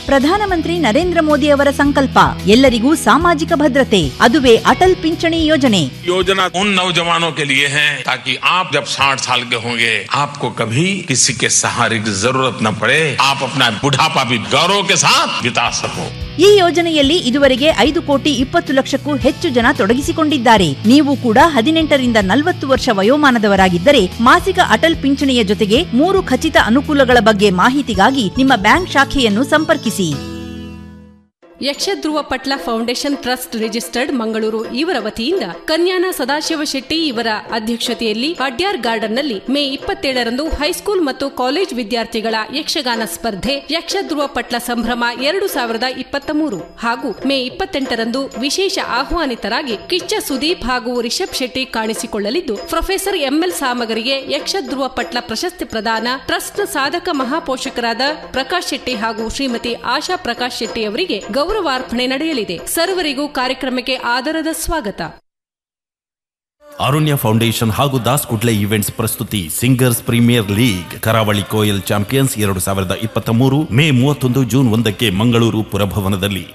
ಪ್ರಧಾನಮಂತ್ರಿ ನರೇಂದ್ರ ಮೋದಿ ಅವರ ಸಂಕಲ್ಪ ಎಲ್ಲರಿಗೂ ಸಾಮಾಜಿಕ ಭದ್ರತೆ ಅದುವೇ ಅಟಲ್ ಪಿಂಚಣಿ ಯೋಜನೆ योजना उन नौजवानों के लिए है ताकि आप जब 60 साल के होंगे आपको कभी किसी के सहारे की जरूरत न पड़े आप अपना बुढ़ापा भी गौरव के साथ बिता सको ಈ ಯೋಜನೆಯಲ್ಲಿ ಇದುವರೆಗೆ ಐದು ಕೋಟಿ ಇಪ್ಪತ್ತು ಲಕ್ಷಕ್ಕೂ ಹೆಚ್ಚು ಜನ ತೊಡಗಿಸಿಕೊಂಡಿದ್ದಾರೆ ನೀವು ಕೂಡ ಹದಿನೆಂಟರಿಂದ ನಲವತ್ತು ವರ್ಷ ವಯೋಮಾನದವರಾಗಿದ್ದರೆ ಮಾಸಿಕ ಅಟಲ್ ಪಿಂಚಣಿಯ ಜೊತೆಗೆ ಮೂರು ಖಚಿತ ಅನುಕೂಲಗಳ ಬಗ್ಗೆ ಮಾಹಿತಿಗಾಗಿ ನಿಮ್ಮ ಬ್ಯಾಂಕ್ ಶಾಖೆಯನ್ನು ಸಂಪರ್ಕಿಸಿ Yakshadhruva Patla foundation trust registered Mangaluru ಇವರ ವತಿಯಿಂದ ಕನ್ಯಾನ ಸದಾಶಿವ ಶೆಟ್ಟಿ ಇವರ ಅಧ್ಯಕ್ಷತೆಯಲ್ಲಿ ಅಡ್ಯಾರ್ ಗಾರ್ಡನ್ನಲ್ಲಿ ಮೇ ಇಪ್ಪತ್ತೇಳರಂದು ಹೈಸ್ಕೂಲ್ ಮತ್ತು ಕಾಲೇಜ್ ವಿದ್ಯಾರ್ಥಿಗಳ ಯಕ್ಷಗಾನ ಸ್ಪರ್ಧೆ ಯಕ್ಷಧ್ರುವ ಪಟ್ಲ ಸಂಭ್ರಮ ಎರಡು ಸಾವಿರದ ಇಪ್ಪತ್ತ ಮೂರು ಹಾಗೂ ಮೇ ಇಪ್ಪತ್ತೆಂಟರಂದು ವಿಶೇಷ ಆಹ್ವಾನಿತರಾಗಿ ಕಿಚ್ಚ ಸುದೀಪ್ ಹಾಗೂ ರಿಷಬ್ ಶೆಟ್ಟಿ ಕಾಣಿಸಿಕೊಳ್ಳಲಿದ್ದು ಪ್ರೊಫೆಸರ್ ಎಂಎಲ್ ಸಾಮಗರಿಗೆ ಯಕ್ಷಧ್ರುವ ಪಟ್ಲ ಪ್ರಶಸ್ತಿ ಪ್ರದಾನ ಟ್ರಸ್ಟ್ನ ಸಾಧಕ ಮಹಾಪೋಷಕರಾದ ಪ್ರಕಾಶ್ ಶೆಟ್ಟಿ ಹಾಗೂ ಶ್ರೀಮತಿ ಆಶಾ ಪ್ರಕಾಶ್ ಶೆಟ್ಟಿ ಅವರಿಗೆ ಗೌರವಾರ್ಪಣೆ ನಡೆಯಲಿದೆ ಸರ್ವರಿಗೂ ಕಾರ್ಯಕ್ರಮಕ್ಕೆ ಆದರದ ಸ್ವಾಗತ ಅರುಣ್ಯ ಫೌಂಡೇಶನ್ ಹಾಗೂ ದಾಸ್ ಕುಡ್ಲೆ ಇವೆಂಟ್ಸ್ ಪ್ರಸ್ತುತಿ singers premier league Karavali Koyal champions ಎರಡು ಸಾವಿರದ ಇಪ್ಪತ್ತ ಮೂರು ಮೇ ಮೂವತ್ತೊಂದು ಜೂನ್ ಒಂದಕ್ಕೆ ಮಂಗಳೂರು ಪುರಭವನದಲ್ಲಿ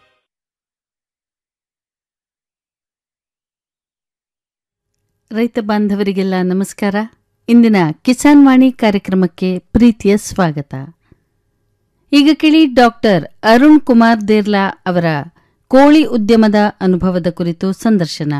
ರೈತ ಬಾಂಧವರಿಗೆಲ್ಲ ನಮಸ್ಕಾರ ಇಂದಿನ ಕಿಸಾನ್ ವಾಣಿ ಕಾರ್ಯಕ್ರಮಕ್ಕೆ ಪ್ರೀತಿಯ ಸ್ವಾಗತ ಈಗ ಕೇಳಿ ಡಾಕ್ಟರ್ ಅರುಣ್ ಕುಮಾರ್ ದೇರ್ಲಾ ಅವರ ಕೋಳಿ ಉದ್ಯಮದ ಅನುಭವದ ಕುರಿತು ಸಂದರ್ಶನ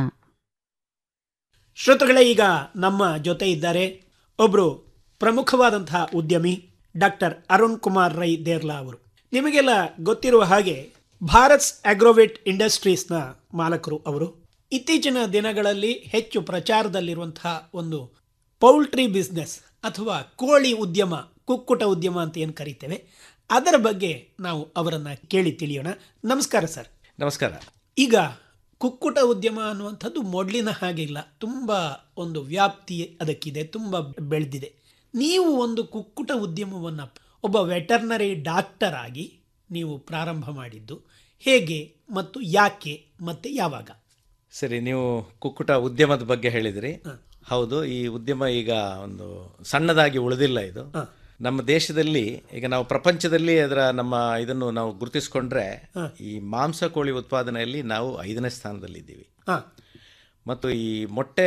ಶ್ರೋತೃಗಳೇ ಈಗ ನಮ್ಮ ಜೊತೆ ಇದ್ದಾರೆ ಒಬ್ಬರು ಪ್ರಮುಖವಾದಂತಹ ಉದ್ಯಮಿ ಡಾಕ್ಟರ್ ಅರುಣ್ ಕುಮಾರ್ ರೈ ದೇರ್ಲಾ ಅವರು ನಿಮಗೆಲ್ಲ ಗೊತ್ತಿರುವ ಹಾಗೆ ಭಾರತ್ ಅಗ್ರೋವೇಟ್ ಇಂಡಸ್ಟ್ರೀಸ್ನ ಮಾಲಕರು ಅವರು ಇತ್ತೀಚಿನ ದಿನಗಳಲ್ಲಿ ಹೆಚ್ಚು ಪ್ರಚಾರದಲ್ಲಿರುವಂತಹ ಒಂದು ಪೌಲ್ಟ್ರಿ ಬಿಸ್ನೆಸ್ ಅಥವಾ ಕೋಳಿ ಉದ್ಯಮ ಕುಕ್ಕುಟ ಉದ್ಯಮ ಅಂತ ಏನು ಕರಿತೇವೆ ಅದರ ಬಗ್ಗೆ ನಾವು ಅವರನ್ನು ಕೇಳಿ ತಿಳಿಯೋಣ ನಮಸ್ಕಾರ ಸರ್ ನಮಸ್ಕಾರ ಈಗ ಕುಕ್ಕುಟ ಉದ್ಯಮ ಅನ್ನುವಂಥದ್ದು ಮೊದಲಿನ ಹಾಗೆ ಇಲ್ಲ ತುಂಬ ಒಂದು ವ್ಯಾಪ್ತಿ ಅದಕ್ಕಿದೆ ತುಂಬ ಬೆಳೆದಿದೆ ನೀವು ಒಂದು ಕುಕ್ಕುಟ ಉದ್ಯಮವನ್ನು ಒಬ್ಬ ವೆಟರ್ನರಿ ಡಾಕ್ಟರ್ ಆಗಿ ನೀವು ಪ್ರಾರಂಭ ಮಾಡಿದ್ದು ಹೇಗೆ ಮತ್ತು ಯಾಕೆ ಮತ್ತು ಯಾವಾಗ ಸರಿ ನೀವು ಕುಕ್ಕುಟ ಉದ್ಯಮದ ಬಗ್ಗೆ ಹೇಳಿದ್ರಿ ಹೌದು ಈ ಉದ್ಯಮ ಈಗ ಒಂದು ಸಣ್ಣದಾಗಿ ಉಳಿದಿಲ್ಲ ಇದು ನಮ್ಮ ದೇಶದಲ್ಲಿ ಈಗ ನಾವು ಪ್ರಪಂಚದಲ್ಲಿ ಅದರ ನಮ್ಮ ಇದನ್ನು ನಾವು ಗುರುತಿಸ್ಕೊಂಡ್ರೆ ಈ ಮಾಂಸ ಕೋಳಿ ಉತ್ಪಾದನೆಯಲ್ಲಿ ನಾವು ಐದನೇ ಸ್ಥಾನದಲ್ಲಿದ್ದೀವಿ ಹಾಂ ಮತ್ತು ಈ ಮೊಟ್ಟೆ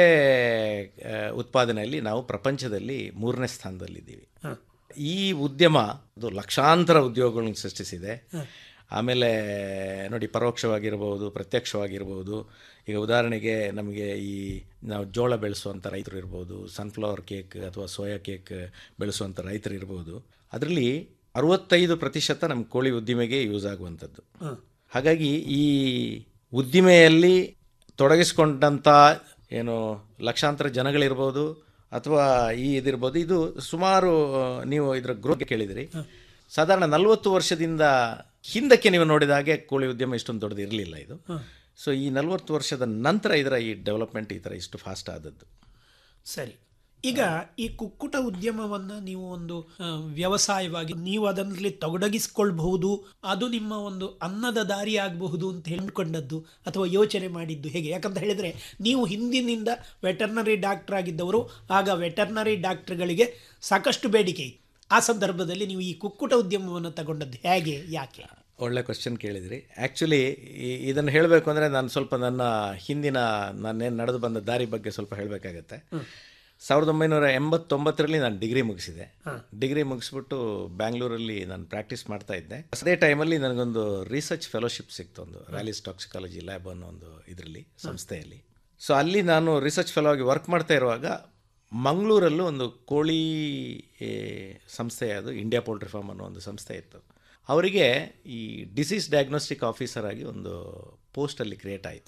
ಆ, ಉತ್ಪಾದನೆಯಲ್ಲಿ ನಾವು ಪ್ರಪಂಚದಲ್ಲಿ ಮೂರನೇ ಸ್ಥಾನದಲ್ಲಿದ್ದೀವಿ ಈ ಉದ್ಯಮ ಅದು ಲಕ್ಷಾಂತರ ಉದ್ಯೋಗಗಳನ್ನು ಸೃಷ್ಟಿಸಿದೆ ಆಮೇಲೆ ನೋಡಿ ಪರೋಕ್ಷವಾಗಿರ್ಬೋದು ಪ್ರತ್ಯಕ್ಷವಾಗಿರ್ಬೋದು ಈಗ ಉದಾಹರಣೆಗೆ ನಮಗೆ ಈ ನಾವು ಜೋಳ ಬೆಳೆಸುವಂಥ ರೈತರು ಇರ್ಬೋದು ಸನ್ಫ್ಲವರ್ ಕೇಕ್ ಅಥವಾ ಸೋಯಾ ಕೇಕ್ ಬೆಳೆಸುವಂಥ ರೈತರು ಇರ್ಬೋದು ಅದರಲ್ಲಿ ಅರವತ್ತೈದು ಪ್ರತಿಶತ ನಮ್ಮ ಕೋಳಿ ಉದ್ದಿಮೆಗೆ ಯೂಸ್ ಆಗುವಂಥದ್ದು ಹಾಗಾಗಿ ಈ ಉದ್ದಿಮೆಯಲ್ಲಿ ತೊಡಗಿಸ್ಕೊಂಡಂಥ ಏನು ಲಕ್ಷಾಂತರ ಜನಗಳಿರ್ಬೋದು ಅಥವಾ ಈ ಇದಿರ್ಬೋದು ಇದು ಸುಮಾರು ನೀವು ಇದರ ಗ್ರೋತ್ ಕೇಳಿದಿರಿ ಸಾಧಾರಣ ನಲವತ್ತು ವರ್ಷದಿಂದ ಹಿಂದಕ್ಕೆ ನೀವು ನೋಡಿದ ಹಾಗೆ ಕೋಳಿ ಉದ್ಯಮ ಇಷ್ಟೊಂದು ದೊಡ್ಡದು ಇರಲಿಲ್ಲ ಇದು ಸೊ ಈ ನಲವತ್ತು ವರ್ಷದ ನಂತರ ಇದರ ಈ ಡೆವಲಪ್ಮೆಂಟ್ ಈ ಥರ ಇಷ್ಟು ಫಾಸ್ಟ್ ಆದದ್ದು ಸರಿ ಈಗ ಈ ಕುಕ್ಕುಟ ಉದ್ಯಮವನ್ನು ನೀವು ಒಂದು ಆ, ವ್ಯವಸಾಯವಾಗಿ ನೀವು ಅದರಲ್ಲಿ ತೊಡಗಿಸಿಕೊಳ್ಬಹುದು ಅದು ನಿಮ್ಮ ಒಂದು ಅನ್ನದ ದಾರಿ ಆಗಬಹುದು ಅಂತ ಹೇಳ್ಕೊಂಡದ್ದು ಅಥವಾ ಯೋಚನೆ ಮಾಡಿದ್ದು ಹೇಗೆ ಯಾಕಂತ ಹೇಳಿದರೆ ನೀವು ಹಿಂದಿನಿಂದ ವೆಟರ್ನರಿ ಡಾಕ್ಟರ್ ಆಗಿದ್ದವರು ಆಗ ವೆಟರ್ನರಿ ಡಾಕ್ಟರ್ಗಳಿಗೆ ಸಾಕಷ್ಟು ಬೇಡಿಕೆ ಇತ್ತು ಆ ಸಂದರ್ಭದಲ್ಲಿ ನೀವು ಈ ಕುಕ್ಕುಟ ಉದ್ಯಮವನ್ನು ತಗೊಂಡದ್ದು ಹೇಗೆ ಯಾಕೆ ಒಳ್ಳೆ ಕ್ವಶನ್ ಕೇಳಿದ್ರಿ ಆ್ಯಕ್ಚುಲಿ ಇದನ್ನು ಹೇಳಬೇಕು ಅಂದರೆ ನಾನು ಸ್ವಲ್ಪ ನನ್ನ ಹಿಂದಿನ ನಾನೇನು ನಡೆದು ಬಂದ ದಾರಿ ಬಗ್ಗೆ ಸ್ವಲ್ಪ ಹೇಳಬೇಕಾಗತ್ತೆ ಸಾವಿರದ ಒಂಬೈನೂರ ಎಂಬತ್ತೊಂಬತ್ತರಲ್ಲಿ ನಾನು ಡಿಗ್ರಿ ಮುಗಿಸಿದೆ ಡಿಗ್ರಿ ಮುಗಿಸ್ಬಿಟ್ಟು ಬ್ಯಾಂಗ್ಳೂರಲ್ಲಿ ನಾನು ಪ್ರಾಕ್ಟೀಸ್ ಮಾಡ್ತಾ ಇದ್ದೆ ಅದೇ ಟೈಮಲ್ಲಿ ನನಗೊಂದು ರಿಸರ್ಚ್ ಫೆಲೋಶಿಪ್ ಸಿಕ್ತು ಒಂದು ರ್ಯಾಲಿಸ್ ಟಾಕ್ಸಿಕಾಲಜಿ ಲ್ಯಾಬ್ ಅನ್ನೋ ಒಂದು ಇದರಲ್ಲಿ ಸಂಸ್ಥೆಯಲ್ಲಿ ಸೊ ಅಲ್ಲಿ ನಾನು ರಿಸರ್ಚ್ ಫೆಲೋ ಆಗಿ ವರ್ಕ್ ಮಾಡ್ತಾ ಇರುವಾಗ ಮಂಗಳೂರಲ್ಲೂ ಒಂದು ಕೋಳಿ ಏ, ಸಂಸ್ಥೆ ಅದು ಇಂಡಿಯಾ ಪೋಲ್ಟ್ರಿ ಫಾರ್ಮ್ ಅನ್ನೋ ಒಂದು ಸಂಸ್ಥೆ ಇತ್ತು ಅವರಿಗೆ ಈ ಡಿಸೀಸ್ ಡಯಾಗ್ನೋಸ್ಟಿಕ್ ಆಫೀಸರ್ ಆಗಿ ಒಂದು ಪೋಸ್ಟಲ್ಲಿ ಕ್ರಿಯೇಟ್ ಆಯಿತು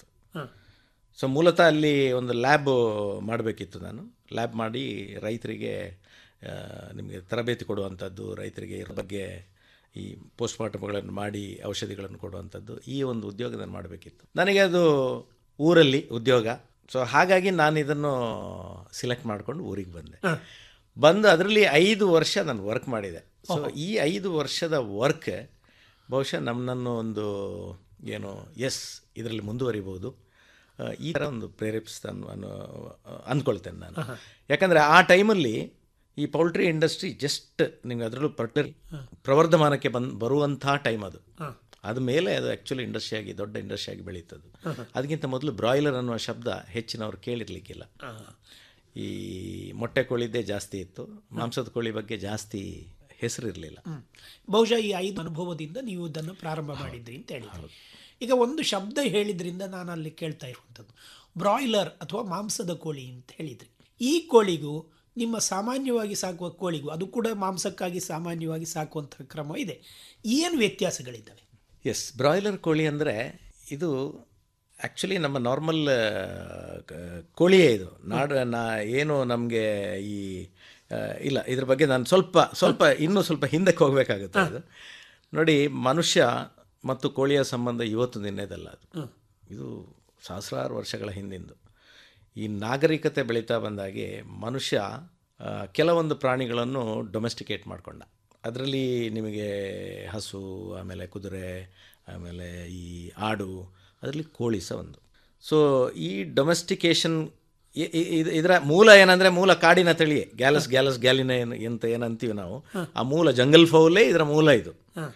ಸೊ ಮೂಲತಃ ಅಲ್ಲಿ ಒಂದು ಲ್ಯಾಬ್ ಮಾಡಬೇಕಿತ್ತು ನಾನು ಲ್ಯಾಬ್ ಮಾಡಿ ರೈತರಿಗೆ ಆ, ನಿಮಗೆ ತರಬೇತಿ ಕೊಡುವಂಥದ್ದು ರೈತರಿಗೆ ಇದ್ರ ಬಗ್ಗೆ ಈ ಪೋಸ್ಟ್ಮಾರ್ಟಮ್ಗಳನ್ನು ಮಾಡಿ ಔಷಧಿಗಳನ್ನು ಕೊಡುವಂಥದ್ದು ಈ ಒಂದು ಉದ್ಯೋಗ ನಾನು ಮಾಡಬೇಕಿತ್ತು ನನಗೆ ಅದು ಊರಲ್ಲಿ ಉದ್ಯೋಗ ಸೊ ಹಾಗಾಗಿ ನಾನು ಇದನ್ನು ಸಿಲೆಕ್ಟ್ ಮಾಡಿಕೊಂಡು ಊರಿಗೆ ಬಂದೆ ಬಂದು ಅದರಲ್ಲಿ ಐದು ವರ್ಷ ನಾನು ವರ್ಕ್ ಮಾಡಿದೆ ಸೊ ಈ ಐದು ವರ್ಷದ ವರ್ಕ್ ಬಹುಶಃ ನಮ್ಮನ್ನು ಒಂದು ಏನು ಎಸ್ ಇದರಲ್ಲಿ ಮುಂದುವರಿಬೋದು ಆ, ಈ ಥರ ಒಂದು ಪ್ರೇರೇಪಿಸ್ತಾನೆ ಅನ್ನೋ ಅಂದ್ಕೊಳ್ತೇನೆ ನಾನು ಯಾಕಂದರೆ ಆ ಟೈಮಲ್ಲಿ ಈ ಪೌಲ್ಟ್ರಿ ಇಂಡಸ್ಟ್ರಿ ಜಸ್ಟ್ ನಿಮ್ಗೆ ಅದರಲ್ಲೂ ಪರ್ಟರ್ ಪ್ರವರ್ಧಮಾನಕ್ಕೆ ಬಂದು ಬರುವಂಥ ಟೈಮ್ ಅದು ಅದ ಮೇಲೆ ಅದು ಆ್ಯಕ್ಚುಲಿ ಇಂಡಸ್ಟ್ರಿ ಆಗಿ ದೊಡ್ಡ ಇಂಡಸ್ಟ್ರಿ ಆಗಿ ಬೆಳೀತದ್ದು ಅದಕ್ಕಿಂತ ಮೊದಲು ಬ್ರಾಯ್ಲರ್ ಅನ್ನುವ ಶಬ್ದ ಹೆಚ್ಚಿನವ್ರು ಕೇಳಿರ್ಲಿಕ್ಕಿಲ್ಲ ಈ ಮೊಟ್ಟೆ ಕೋಳಿದ್ದೇ ಜಾಸ್ತಿ ಇತ್ತು ಮಾಂಸದ ಕೋಳಿ ಬಗ್ಗೆ ಜಾಸ್ತಿ ಹೆಸರಿರಲಿಲ್ಲ ಬಹುಶಃ ಈ ಐದು ಅನುಭವದಿಂದ ನೀವು ಇದನ್ನು ಪ್ರಾರಂಭ ಮಾಡಿದ್ರಿ ಅಂತ ಹೇಳಿದ್ರಿ ಈಗ ಒಂದು ಶಬ್ದ ಹೇಳಿದ್ರಿಂದ ನಾನು ಅಲ್ಲಿ ಕೇಳ್ತಾ ಇರುವಂಥದ್ದು ಬ್ರಾಯ್ಲರ್ ಅಥವಾ ಮಾಂಸದ ಕೋಳಿ ಅಂತ ಹೇಳಿದ್ರಿ ಈ ಕೋಳಿಗೂ ನಿಮ್ಮ ಸಾಮಾನ್ಯವಾಗಿ ಸಾಕುವ ಕೋಳಿಗೂ ಅದು ಕೂಡ ಮಾಂಸಕ್ಕಾಗಿ ಸಾಮಾನ್ಯವಾಗಿ ಸಾಕುವಂಥ ಕ್ರಮ ಇದೆ ಏನು ವ್ಯತ್ಯಾಸಗಳಿದ್ದಾವೆ ಎಸ್ ಬ್ರಾಯ್ಲರ್ ಕೋಳಿ ಅಂದರೆ ಇದು ಆ್ಯಕ್ಚುಲಿ ನಮ್ಮ ನಾರ್ಮಲ್ ಕೋಳಿಯೇ ಇದು ನಾಡು ನಾ ಏನು ನಮಗೆ ಈ ಆ, ಇಲ್ಲ ಇದ್ರ ಬಗ್ಗೆ ನಾನು ಸ್ವಲ್ಪ ಸ್ವಲ್ಪ ಇನ್ನೂ ಸ್ವಲ್ಪ ಹಿಂದಕ್ಕೆ ಹೋಗಬೇಕಾಗುತ್ತೆ ಅದು ನೋಡಿ ಮನುಷ್ಯ ಮತ್ತು ಕೋಳಿಯ ಸಂಬಂಧ ಇವತ್ತು ನಿನ್ನೆದಲ್ಲ ಅದು ಇದು ಸಹಸ್ರಾರು ವರ್ಷಗಳ ಹಿಂದಿಂದು ಈ ನಾಗರಿಕತೆ ಬೆಳೀತಾ ಬಂದಾಗೆ ಮನುಷ್ಯ ಆ, ಕೆಲವೊಂದು ಪ್ರಾಣಿಗಳನ್ನು ಡೊಮೆಸ್ಟಿಕೇಟ್ ಮಾಡಿಕೊಂಡ ಅದರಲ್ಲಿ ನಿಮಗೆ ಹಸು ಆಮೇಲೆ ಕುದುರೆ ಆಮೇಲೆ ಈ ಆಡು ಅದರಲ್ಲಿ ಕೋಳಿ ಸಹ ಒಂದು ಸೊ ಈ ಡೊಮೆಸ್ಟಿಕೇಶನ್ ಇದರ ಮೂಲ ಏನಂದರೆ ಮೂಲ ಕಾಡಿನ ತಳಿಯೇ ಗ್ಯಾಲಸ್ ಗ್ಯಾಲಸ್ ಗ್ಯಾಲಿನ ಏನು ಅಂತ ಏನಂತೀವಿ ನಾವು ಆ ಮೂಲ ಜಂಗಲ್ ಫೌಲೇ ಇದರ ಮೂಲ ಇದು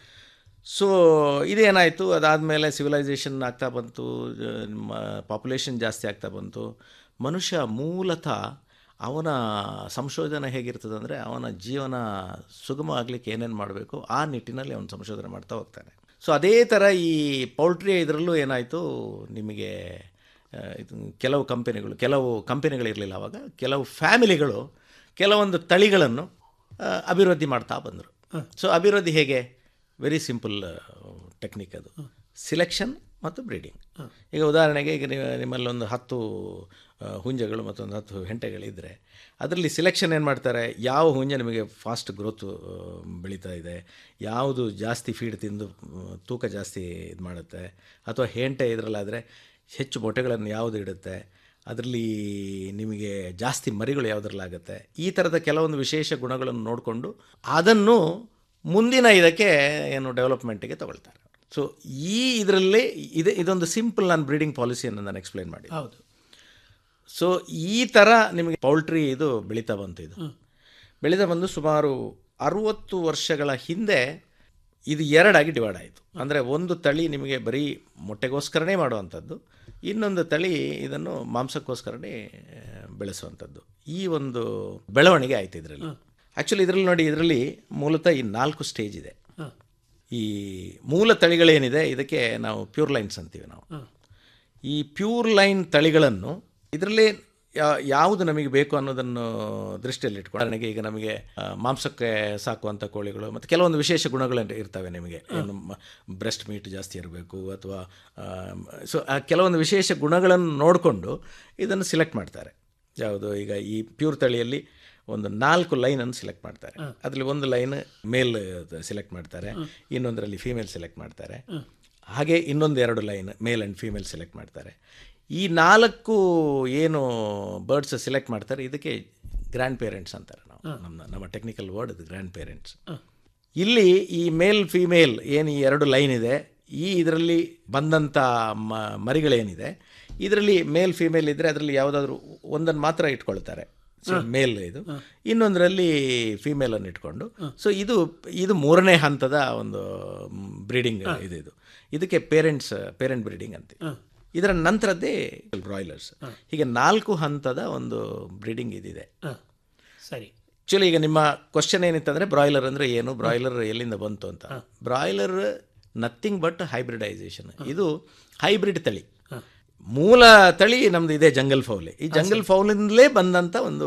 ಸೊ ಇದೇನಾಯಿತು ಅದಾದಮೇಲೆ ಸಿವಿಲೈಸೇಷನ್ ಆಗ್ತಾ ಬಂತು ಪಾಪ್ಯುಲೇಷನ್ ಜಾಸ್ತಿ ಆಗ್ತಾ ಬಂತು ಮನುಷ್ಯ ಮೂಲತಃ ಅವನ ಸಂಶೋಧನೆ ಹೇಗಿರ್ತದೆ ಅಂದರೆ ಅವನ ಜೀವನ ಸುಗಮ ಆಗಲಿಕ್ಕೆ ಏನೇನು ಮಾಡಬೇಕು ಆ ನಿಟ್ಟಿನಲ್ಲಿ ಅವನು ಸಂಶೋಧನೆ ಮಾಡ್ತಾ ಹೋಗ್ತಾನೆ ಸೊ ಅದೇ ಥರ ಈ ಪೌಲ್ಟ್ರಿ ಇದರಲ್ಲೂ ಏನಾಯಿತು ನಿಮಗೆ ಆ, ಇದು ಕೆಲವು ಕಂಪೆನಿಗಳು ಕೆಲವು ಕಂಪೆನಿಗಳಿರಲಿಲ್ಲ ಅವಾಗ ಕೆಲವು ಫ್ಯಾಮಿಲಿಗಳು ಕೆಲವೊಂದು ತಳಿಗಳನ್ನು ಆ, ಅಭಿವೃದ್ಧಿ ಮಾಡ್ತಾ ಬಂದರು ಸೊ ಅಭಿವೃದ್ಧಿ ಹೇಗೆ ವೆರಿ ಸಿಂಪಲ್ ಟೆಕ್ನಿಕ್ ಅದು ಸಿಲೆಕ್ಷನ್ ಮತ್ತು ಬ್ರೀಡಿಂಗ್ ಈಗ ಉದಾಹರಣೆಗೆ ಈಗ ನೀವು ನಿಮ್ಮಲ್ಲಿ ಒಂದು ಹತ್ತು ಆ, ಹುಂಜಗಳು ಮತ್ತೊಂದು ಹತ್ತು ಹೆಂಟೆಗಳಿದ್ದರೆ ಅದರಲ್ಲಿ ಸಿಲೆಕ್ಷನ್ ಏನು ಮಾಡ್ತಾರೆ ಯಾವ ಹುಂಜ ನಿಮಗೆ ಫಾಸ್ಟ್ ಗ್ರೋತ್ ಬೆಳೀತಾ ಇದೆ ಯಾವುದು ಜಾಸ್ತಿ ಫೀಡ್ ತಿಂದು ಆ, ತೂಕ ಜಾಸ್ತಿ ಇದು ಮಾಡುತ್ತೆ ಅಥವಾ ಹೆಂಟೆ ಇದರಲ್ಲಾದರೆ ಹೆಚ್ಚು ಮೊಟ್ಟೆಗಳನ್ನು ಯಾವುದು ಇಡುತ್ತೆ ಅದರಲ್ಲಿ ನಿಮಗೆ ಜಾಸ್ತಿ ಮರಿಗಳು ಯಾವುದ್ರಲ್ಲಾಗುತ್ತೆ ಈ ಥರದ ಕೆಲವೊಂದು ವಿಶೇಷ ಗುಣಗಳನ್ನು ನೋಡಿಕೊಂಡು ಅದನ್ನು ಮುಂದಿನ ಇದಕ್ಕೆ ಏನು ಡೆವಲಪ್ಮೆಂಟಿಗೆ ತಗೊಳ್ತಾರೆ ಸೊ ಈ ಇದರಲ್ಲಿ ಇದೆ ಇದೊಂದು ಸಿಂಪಲ್ ನಾನು ಬ್ರೀಡಿಂಗ್ ಪಾಲಿಸಿಯನ್ನು ನಾನು ಎಕ್ಸ್ಪ್ಲೈನ್ ಮಾಡಿ ಹೌದು ಸೊ ಈ ಥರ ನಿಮಗೆ ಪೌಲ್ಟ್ರಿ ಇದು ಬೆಳೀತಾ ಬಂತು ಇದು ಬೆಳೀತಾ ಬಂದು ಸುಮಾರು ಅರುವತ್ತು ವರ್ಷಗಳ ಹಿಂದೆ ಇದು ಎರಡಾಗಿ ಡಿವೈಡ್ ಆಯಿತು ಅಂದರೆ ಒಂದು ತಳಿ ನಿಮಗೆ ಬರೀ ಮೊಟ್ಟೆಗೋಸ್ಕರನೇ ಮಾಡುವಂಥದ್ದು ಇನ್ನೊಂದು ತಳಿ ಇದನ್ನು ಮಾಂಸಕ್ಕೋಸ್ಕರನೇ ಆ, ಬೆಳೆಸುವಂಥದ್ದು ಈ ಒಂದು ಬೆಳವಣಿಗೆ ಆಯಿತು ಇದರಲ್ಲಿ ಆ್ಯಕ್ಚುಲಿ ಇದರಲ್ಲಿ ನೋಡಿ ಇದರಲ್ಲಿ ಮೂಲತಃ ಈ ನಾಲ್ಕು ಸ್ಟೇಜ್ ಇದೆ ಈ ಮೂಲ ತಳಿಗಳೇನಿದೆ ಇದಕ್ಕೆ ನಾವು ಪ್ಯೂರ್ ಲೈನ್ಸ್ ಅಂತೀವಿ ನಾವು ಈ ಪ್ಯೂರ್ ಲೈನ್ ತಳಿಗಳನ್ನು ಇದರಲ್ಲಿ ಯಾ- ಯಾವುದು ನಮಗೆ ಬೇಕು ಅನ್ನೋದನ್ನು ದೃಷ್ಟಿಯಲ್ಲಿ ಇಟ್ಕೊಂಡು ಉದಾಹರಣೆಗೆ ಈಗ ನಮಗೆ ಆ, ಮಾಂಸಕ್ಕೆ ಸಾಕುವಂಥ ಕೋಳಿಗಳು ಮತ್ತು ಕೆಲವೊಂದು ವಿಶೇಷ ಗುಣಗಳು ಇರ್ತವೆ ನಿಮಗೆ ಏನು ಬ್ರೆಸ್ಟ್ ಮೀಟ್ ಜಾಸ್ತಿ ಇರಬೇಕು ಅಥವಾ ಸೊ ಆ ಕೆಲವೊಂದು ವಿಶೇಷ ಗುಣಗಳನ್ನು ನೋಡಿಕೊಂಡು ಇದನ್ನು ಸಿಲೆಕ್ಟ್ ಮಾಡ್ತಾರೆ ಯಾವುದು ಈಗ ಈ ಪ್ಯೂರ್ ತಳಿಯಲ್ಲಿ ಒಂದು ನಾಲ್ಕು ಲೈನನ್ನು ಸಿಲೆಕ್ಟ್ ಮಾಡ್ತಾರೆ ಅದರಲ್ಲಿ ಒಂದು ಲೈನ್ ಮೇಲ್ ಸಿಲೆಕ್ಟ್ ಮಾಡ್ತಾರೆ ಇನ್ನೊಂದರಲ್ಲಿ ಫೀಮೇಲ್ ಸೆಲೆಕ್ಟ್ ಮಾಡ್ತಾರೆ ಹಾಗೆ ಇನ್ನೊಂದು ಎರಡು line male and female select ಮಾಡ್ತಾರೆ ಈ ನಾಲ್ಕು ಏನು ಬರ್ಡ್ಸ್ ಸೆಲೆಕ್ಟ್ ಮಾಡ್ತಾರೆ ಇದಕ್ಕೆ ಗ್ರ್ಯಾಂಡ್ ಪೇರೆಂಟ್ಸ್ ಅಂತಾರೆ ನಾವು ನಮ್ಮ ನಮ್ಮ ಟೆಕ್ನಿಕಲ್ ವರ್ಡ್ ಇದು ಗ್ರ್ಯಾಂಡ್ ಪೇರೆಂಟ್ಸ್ ಇಲ್ಲಿ ಈ ಮೇಲ್ ಫೀಮೇಲ್ ಏನು ಈ ಎರಡು ಲೈನ್ ಇದೆ ಈ ಇದರಲ್ಲಿ ಬಂದಂಥ ಮ ಮರಿಗಳೇನಿದೆ ಇದರಲ್ಲಿ ಮೇಲ್ ಫೀಮೇಲ್ ಇದ್ದರೆ ಅದರಲ್ಲಿ ಯಾವುದಾದ್ರೂ ಒಂದನ್ನು ಮಾತ್ರ ಇಟ್ಕೊಳ್ತಾರೆ ಸೊ ಮೇಲ್ ಇದು ಇನ್ನೊಂದರಲ್ಲಿ ಫೀಮೇಲನ್ನು ಇಟ್ಕೊಂಡು ಸೊ ಇದು ಇದು ಮೂರನೇ ಹಂತದ ಒಂದು ಬ್ರೀಡಿಂಗ್ ಇದು ಇದು ಇದಕ್ಕೆ ಪೇರೆಂಟ್ಸ್ ಪೇರೆಂಟ್ ಬ್ರೀಡಿಂಗ್ ಅಂತೀವಿ ಇದರ ನಂತರದ್ದೇ ಬ್ರಾಯ್ಲರ್ಸ್ ಹೀಗೆ ನಾಲ್ಕು ಹಂತದ ಒಂದು ಬ್ರೀಡಿಂಗ್ ಇದಿದೆ ಸರಿ ಆ್ಯಕ್ಚುಲಿ ಈಗ ನಿಮ್ಮ ಕ್ವಶನ್ ಏನಿತ್ತಂದರೆ ಬ್ರಾಯ್ಲರ್ ಅಂದರೆ ಏನು ಬ್ರಾಯ್ಲರ್ ಎಲ್ಲಿಂದ ಬಂತು ಅಂತ ಬ್ರಾಯ್ಲರ್ ನಥಿಂಗ್ ಬಟ್ ಹೈಬ್ರಿಡೈಸೇಷನ್ ಇದು ಹೈಬ್ರಿಡ್ ತಳಿ ಮೂಲ ತಳಿ ನಮ್ದು ಇದೆ ಜಂಗಲ್ ಫೌಲೆ ಈ ಜಂಗಲ್ ಫೌಲಿಂದಲೇ ಬಂದಂಥ ಒಂದು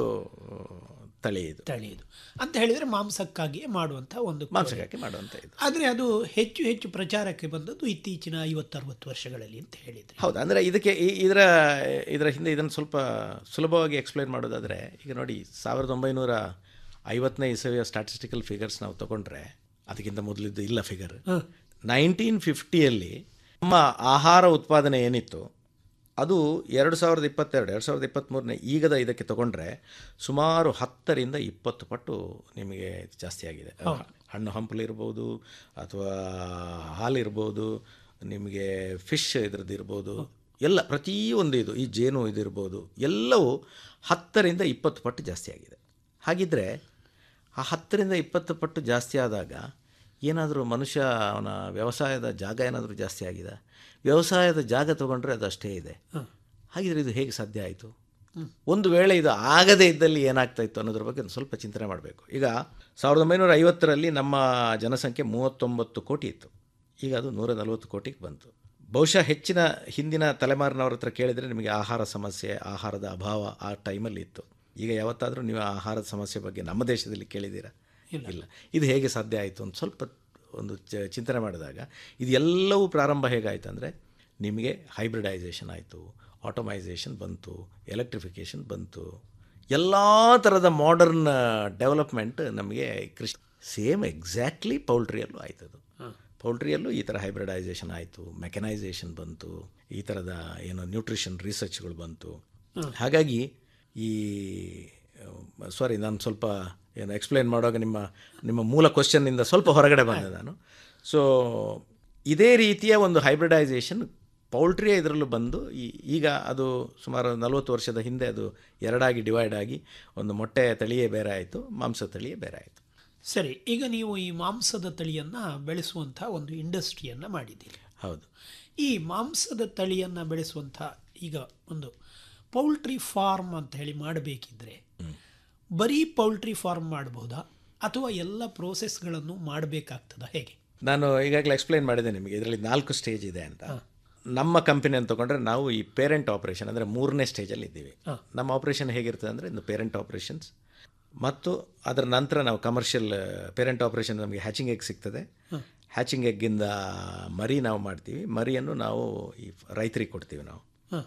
ತಳಿ ಇದು ತಳಿ ಇದು ಅಂತ ಹೇಳಿದರೆ ಮಾಂಸಕ್ಕಾಗಿ ಮಾಡುವಂಥ ಒಂದು ಕೋಳಿ. ಮಾಂಸಕ್ಕೆ ಮಾಡುವಂಥ ಇದು ಆದರೆ ಅದು ಹೆಚ್ಚು ಹೆಚ್ಚು ಪ್ರಚಾರಕ್ಕೆ ಬಂದದ್ದು ಇತ್ತೀಚಿನ ಐವತ್ತರವತ್ತು ವರ್ಷಗಳಲ್ಲಿ ಅಂತ ಹೇಳಿದರೆ ಹೌದು ಅಂದರೆ ಇದಕ್ಕೆ ಈ- ಇದರ ಇದರ ಹಿಂದೆ ಇದನ್ನು ಸ್ವಲ್ಪ ಸುಲಭವಾಗಿ ಎಕ್ಸ್ಪ್ಲೈನ್ ಮಾಡೋದಾದರೆ ಈಗ ನೋಡಿ ಸಾವಿರದ ಒಂಬೈನೂರ ಐವತ್ತನೇ ಇಸವಿಯ ಸ್ಟ್ಯಾಟಿಸ್ಟಿಕಲ್ ಫಿಗರ್ಸ್ ನಾವು ತಗೊಂಡ್ರೆ ಅದಕ್ಕಿಂತ ಮೊದಲಿದ್ದು ಇಲ್ಲ ಫಿಗರ್ ನೈನ್ಟೀನ್ ಫಿಫ್ಟಿಯಲ್ಲಿ ನಮ್ಮ ಆಹಾರ ಉತ್ಪಾದನೆ ಏನಿತ್ತು ಅದು ಎರಡು ಸಾವಿರದ ಇಪ್ಪತ್ತೆರಡು ಎರಡು ಸಾವಿರದ ಇಪ್ಪತ್ತ್ಮೂರನೇ ಈಗದ ಇದಕ್ಕೆ ತಗೊಂಡ್ರೆ ಸುಮಾರು ಹತ್ತರಿಂದ ಇಪ್ಪತ್ತು ಪಟ್ಟು ನಿಮಗೆ ಜಾಸ್ತಿ ಆಗಿದೆ ಹಣ್ಣು ಹಂಪಲಿರ್ಬೋದು ಅಥವಾ ಹಾಲಿರ್ಬೋದು ನಿಮಗೆ ಫಿಶ್ ಇದ್ರದ್ದು ಇರ್ಬೋದು ಎಲ್ಲ ಪ್ರತಿಯೊಂದು ಇದು ಈ ಜೇನು ಇದಿರ್ಬೋದು ಎಲ್ಲವೂ ಹತ್ತರಿಂದ ಇಪ್ಪತ್ತು ಪಟ್ಟು ಜಾಸ್ತಿ ಆಗಿದೆ ಹಾಗಿದ್ದರೆ ಆ ಹತ್ತರಿಂದ ಇಪ್ಪತ್ತು ಪಟ್ಟು ಜಾಸ್ತಿ ಆದಾಗ ಏನಾದರೂ ಮನುಷ್ಯ ಅವನ ವ್ಯವಸಾಯದ ಜಾಗ ಏನಾದರೂ ಜಾಸ್ತಿ ಆಗಿದೆ ವ್ಯವಸಾಯದ ಜಾಗ ತೊಗೊಂಡ್ರೆ ಅದು ಅಷ್ಟೇ ಇದೆ ಹಾಗಿದ್ರೆ ಇದು ಹೇಗೆ ಸಾಧ್ಯ ಆಯಿತು ಒಂದು ವೇಳೆ ಇದು ಆಗದೇ ಇದ್ದಲ್ಲಿ ಏನಾಗ್ತಾ ಇತ್ತು ಅನ್ನೋದ್ರ ಬಗ್ಗೆ ಒಂದು ಸ್ವಲ್ಪ ಚಿಂತನೆ ಮಾಡಬೇಕು ಈಗ ಸಾವಿರದ ಒಂಬೈನೂರ ಐವತ್ತರಲ್ಲಿ ನಮ್ಮ ಜನಸಂಖ್ಯೆ ಮೂವತ್ತೊಂಬತ್ತು ಕೋಟಿ ಇತ್ತು ಈಗ ಅದು ನೂರ ನಲವತ್ತು ಕೋಟಿಗೆ ಬಂತು ಬಹುಶಃ ಹೆಚ್ಚಿನ ಹಿಂದಿನ ತಲೆಮಾರಿನವ್ರ ಹತ್ರ ಕೇಳಿದರೆ ನಿಮಗೆ ಆಹಾರ ಸಮಸ್ಯೆ ಆಹಾರದ ಅಭಾವ ಆ ಟೈಮಲ್ಲಿ ಇತ್ತು ಈಗ ಯಾವತ್ತಾದರೂ ನೀವು ಆಹಾರದ ಸಮಸ್ಯೆ ಬಗ್ಗೆ ನಮ್ಮ ದೇಶದಲ್ಲಿ ಕೇಳಿದ್ದೀರಾ ಇಲ್ಲ ಇದು ಹೇಗೆ ಸಾಧ್ಯ ಆಯಿತು ಅಂತ ಸ್ವಲ್ಪ ಒಂದು ಚ ಚಿಂತನೆ ಮಾಡಿದಾಗ ಇದು ಎಲ್ಲವೂ ಪ್ರಾರಂಭ ಹೇಗಾಯಿತು ಅಂದರೆ ನಿಮಗೆ ಹೈಬ್ರಿಡೈಸೇಷನ್ ಆಯಿತು ಆಟೋಮೈಸೇಷನ್ ಬಂತು ಎಲೆಕ್ಟ್ರಿಫಿಕೇಷನ್ ಬಂತು ಎಲ್ಲ ಥರದ ಮಾಡರ್ನ್ ಡೆವಲಪ್ಮೆಂಟ್ ನಮಗೆ ಕೃಷಿ ಸೇಮ್ ಎಕ್ಸಾಕ್ಟ್ಲಿ ಪೌಲ್ಟ್ರಿಯಲ್ಲೂ ಆಯ್ತದು ಪೌಲ್ಟ್ರಿಯಲ್ಲೂ ಈ ಥರ ಹೈಬ್ರಿಡೈಸೇಷನ್ ಆಯಿತು ಮೆಕನೈಸೇಷನ್ ಬಂತು ಈ ಥರದ ಏನು ನ್ಯೂಟ್ರಿಷನ್ ರಿಸರ್ಚ್ಗಳು ಬಂತು ಹಾಗಾಗಿ ಈ ಸಾರಿ ನಾನು ಸ್ವಲ್ಪ ಏನು ಎಕ್ಸ್ಪ್ಲೇನ್ ಮಾಡುವಾಗ ನಿಮ್ಮ ನಿಮ್ಮ ಮೂಲ ಕ್ವಶನ್ನಿಂದ ಸ್ವಲ್ಪ ಹೊರಗಡೆ ಬಂದೆ ನಾನು ಸೊ ಇದೇ ರೀತಿಯ ಒಂದು ಹೈಬ್ರಿಡೈಸೇಷನ್ ಪೌಲ್ಟ್ರಿಯ ಇದರಲ್ಲೂ ಬಂದು ಈ ಈಗ ಅದು ಸುಮಾರು ನಲವತ್ತು ವರ್ಷದ ಹಿಂದೆ ಅದು ಎರಡಾಗಿ ಡಿವೈಡ್ ಆಗಿ ಒಂದು ಮೊಟ್ಟೆ ತಳಿಯೇ ಬೇರೆ ಆಯಿತು ಮಾಂಸ ತಳಿಯೇ ಬೇರೆ ಆಯಿತು ಸರಿ ಈಗ ನೀವು ಈ ಮಾಂಸದ ತಳಿಯನ್ನು ಬೆಳೆಸುವಂಥ ಒಂದು ಇಂಡಸ್ಟ್ರಿಯನ್ನು ಮಾಡಿದ್ದೀರಿ ಹೌದು ಈ ಮಾಂಸದ ತಳಿಯನ್ನು ಬೆಳೆಸುವಂಥ ಈಗ ಒಂದು ಪೌಲ್ಟ್ರಿ ಫಾರ್ಮ್ ಅಂತ ಹೇಳಿ ಮಾಡಬೇಕಿದ್ರೆ ಬರೀ ಪೌಲ್ಟ್ರಿ ಫಾರ್ಮ್ ಮಾಡಬಹುದಾ ಅಥವಾ ಎಲ್ಲ ಪ್ರೋಸೆಸ್ಗಳನ್ನು ಮಾಡಬೇಕಾಗ್ತದ ಹೇಗೆ ನಾನು ಈಗಾಗಲೇ ಎಕ್ಸ್ಪ್ಲೈನ್ ಮಾಡಿದೆ ನಿಮಗೆ ಇದರಲ್ಲಿ ನಾಲ್ಕು ಸ್ಟೇಜ್ ಇದೆ ಅಂತ ನಮ್ಮ ಕಂಪನಿಯನ್ನು ತೊಗೊಂಡ್ರೆ ನಾವು ಈ ಪೇರೆಂಟ್ ಆಪರೇಷನ್ ಅಂದರೆ ಮೂರನೇ ಸ್ಟೇಜಲ್ಲಿ ಇದ್ದೀವಿ ನಮ್ಮ ಆಪರೇಷನ್ ಹೇಗಿರ್ತದೆ ಅಂದರೆ ಇನ್ನು ಪೇರೆಂಟ್ ಆಪರೇಷನ್ಸ್ ಮತ್ತು ಅದರ ನಂತರ ನಾವು ಕಮರ್ಷಿಯಲ್ ಪೇರೆಂಟ್ ಆಪರೇಷನ್ ನಮಗೆ ಹ್ಯಾಚಿಂಗ್ ಎಗ್ ಸಿಗ್ತದೆ ಹ್ಯಾಚಿಂಗ್ ಎಗ್ಗಿಂದ ಮರಿ ನಾವು ಮಾಡ್ತೀವಿ ಮರಿಯನ್ನು ನಾವು ಈ ರೈತರಿಗೆ ಕೊಡ್ತೀವಿ ನಾವು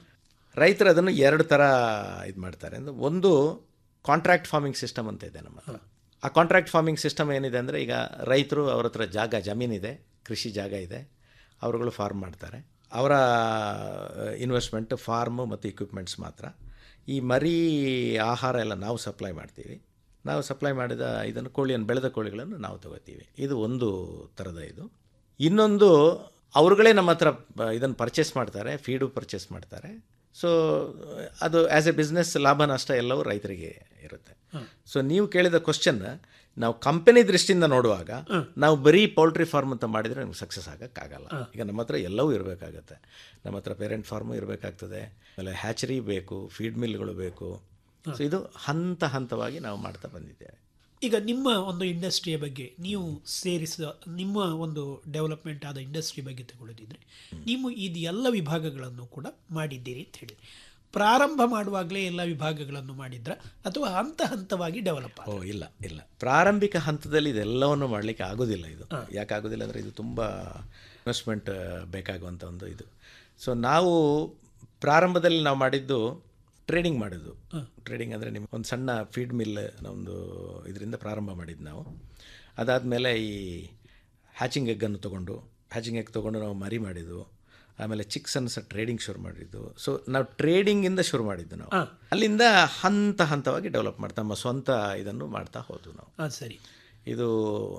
ರೈತರು ಅದನ್ನು ಎರಡು ಥರ ಇದು ಮಾಡ್ತಾರೆ ಅಂದರೆ ಒಂದು ಕಾಂಟ್ರಾಕ್ಟ್ ಫಾರ್ಮಿಂಗ್ ಸಿಸ್ಟಮ್ ಅಂತ ಇದೆ ನಮ್ಮ ಹತ್ರ ಆ ಕಾಂಟ್ರಾಕ್ಟ್ ಫಾರ್ಮಿಂಗ್ ಸಿಸ್ಟಮ್ ಏನಿದೆ ಅಂದರೆ ಈಗ ರೈತರು ಅವ್ರ ಹತ್ರ ಜಾಗ ಜಮೀನಿದೆ ಕೃಷಿ ಜಾಗ ಇದೆ ಅವರುಗಳು ಫಾರ್ಮ್ ಮಾಡ್ತಾರೆ ಅವರ ಇನ್ವೆಸ್ಟ್ಮೆಂಟ್ ಫಾರ್ಮು ಮತ್ತು ಇಕ್ವಿಪ್ಮೆಂಟ್ಸ್ ಮಾತ್ರ ಈ ಮರಿ ಆಹಾರ ಎಲ್ಲ ನಾವು ಸಪ್ಲೈ ಮಾಡ್ತೀವಿ ನಾವು ಸಪ್ಲೈ ಮಾಡಿದ ಇದನ್ನು ಕೋಳಿಯನ್ನು ಬೆಳೆದ ಕೋಳಿಗಳನ್ನು ನಾವು ತಗೋತೀವಿ ಇದು ಒಂದು ಥರದ ಇದು ಇನ್ನೊಂದು ಅವ್ರುಗಳೇ ನಮ್ಮ ಹತ್ರ ಇದನ್ನು ಪರ್ಚೇಸ್ ಮಾಡ್ತಾರೆ ಫೀಡು ಪರ್ಚೇಸ್ ಮಾಡ್ತಾರೆ ಸೊ ಅದು ಆ್ಯಸ್ ಎ ಬಿಸ್ನೆಸ್ ಲಾಭ ನಷ್ಟ ಎಲ್ಲವೂ ರೈತರಿಗೆ ಇರುತ್ತೆ ಸೊ ನೀವು ಕೇಳಿದ ಕ್ವಶನ್ ನಾವು ಕಂಪನಿ ದೃಷ್ಟಿಯಿಂದ ನೋಡುವಾಗ ನಾವು ಬರೀ ಪೌಲ್ಟ್ರಿ ಫಾರ್ಮ್ ಅಂತ ಮಾಡಿದರೆ ನಮ್ಗೆ ಸಕ್ಸಸ್ ಆಗೋಕ್ಕಾಗಲ್ಲ ಈಗ ನಮ್ಮ ಹತ್ರ ಎಲ್ಲವೂ ಇರಬೇಕಾಗತ್ತೆ ನಮ್ಮ ಹತ್ರ ಪೇರೆಂಟ್ ಫಾರ್ಮು ಇರಬೇಕಾಗ್ತದೆ ಆಮೇಲೆ ಹ್ಯಾಚರಿ ಬೇಕು ಫೀಡ್ ಮಿಲ್ಗಳು ಬೇಕು ಸೊ ಇದು ಹಂತ ಹಂತವಾಗಿ ನಾವು ಮಾಡ್ತಾ ಬಂದಿದ್ದೇವೆ ಈಗ ನಿಮ್ಮ ಒಂದು ಇಂಡಸ್ಟ್ರಿಯ ಬಗ್ಗೆ ನೀವು ಸೇರಿಸಿದ ನಿಮ್ಮ ಒಂದು ಡೆವಲಪ್ಮೆಂಟ್ ಆದ ಇಂಡಸ್ಟ್ರಿ ಬಗ್ಗೆ ತಗೊಳ್ಳೋದಿದ್ರೆ ನೀವು ಇದು ಎಲ್ಲ ವಿಭಾಗಗಳನ್ನು ಕೂಡ ಮಾಡಿದ್ದೀರಿ ಅಂತ ಹೇಳಿ ಪ್ರಾರಂಭ ಮಾಡುವಾಗಲೇ ಎಲ್ಲ ವಿಭಾಗಗಳನ್ನು ಮಾಡಿದ್ರ ಅಥವಾ ಹಂತ ಹಂತವಾಗಿ ಡೆವಲಪ್ ಓ ಇಲ್ಲ ಇಲ್ಲ ಪ್ರಾರಂಭಿಕ ಹಂತದಲ್ಲಿ ಇದೆಲ್ಲವನ್ನು ಮಾಡಲಿಕ್ಕೆ ಆಗೋದಿಲ್ಲ ಇದು ಯಾಕೆ ಆಗೋದಿಲ್ಲ ಅಂದರೆ ಇದು ತುಂಬ ಇನ್ವೆಸ್ಟ್ಮೆಂಟ್ ಬೇಕಾಗುವಂಥ ಒಂದು ಇದು ಸೊ ನಾವು ಪ್ರಾರಂಭದಲ್ಲಿ ನಾವು ಮಾಡಿದ್ದು ಟ್ರೇಡಿಂಗ್ ಮಾಡೋದು ಟ್ರೇಡಿಂಗ್ ಅಂದರೆ ನಿಮ್ಗೆ ಒಂದು ಸಣ್ಣ ಫೀಡ್ ಮಿಲ್ ನಮ್ಮದು ಇದರಿಂದ ಪ್ರಾರಂಭ ಮಾಡಿದ್ದು ನಾವು ಅದಾದಮೇಲೆ ಈ ಹ್ಯಾಚಿಂಗ್ ಎಗ್ಗನ್ನು ತೊಗೊಂಡು ಹ್ಯಾಚಿಂಗ್ ಎಗ್ ತೊಗೊಂಡು ನಾವು ಮರಿ ಮಾಡಿದ್ದು ಆಮೇಲೆ ಚಿಕ್ಸನ್ನು ಸಹ ಟ್ರೇಡಿಂಗ್ ಶುರು ಮಾಡಿದ್ದು ಸೊ ನಾವು ಟ್ರೇಡಿಂಗಿಂದ ಶುರು ಮಾಡಿದ್ದು ನಾವು ಅಲ್ಲಿಂದ ಹಂತ ಹಂತವಾಗಿ ಡೆವಲಪ್ ಮಾಡ್ತಾ ನಮ್ಮ ಸ್ವಂತ ಇದನ್ನು ಮಾಡ್ತಾ ಹೋದ್ವು ನಾವು ಹಾಂ ಸರಿ ಇದು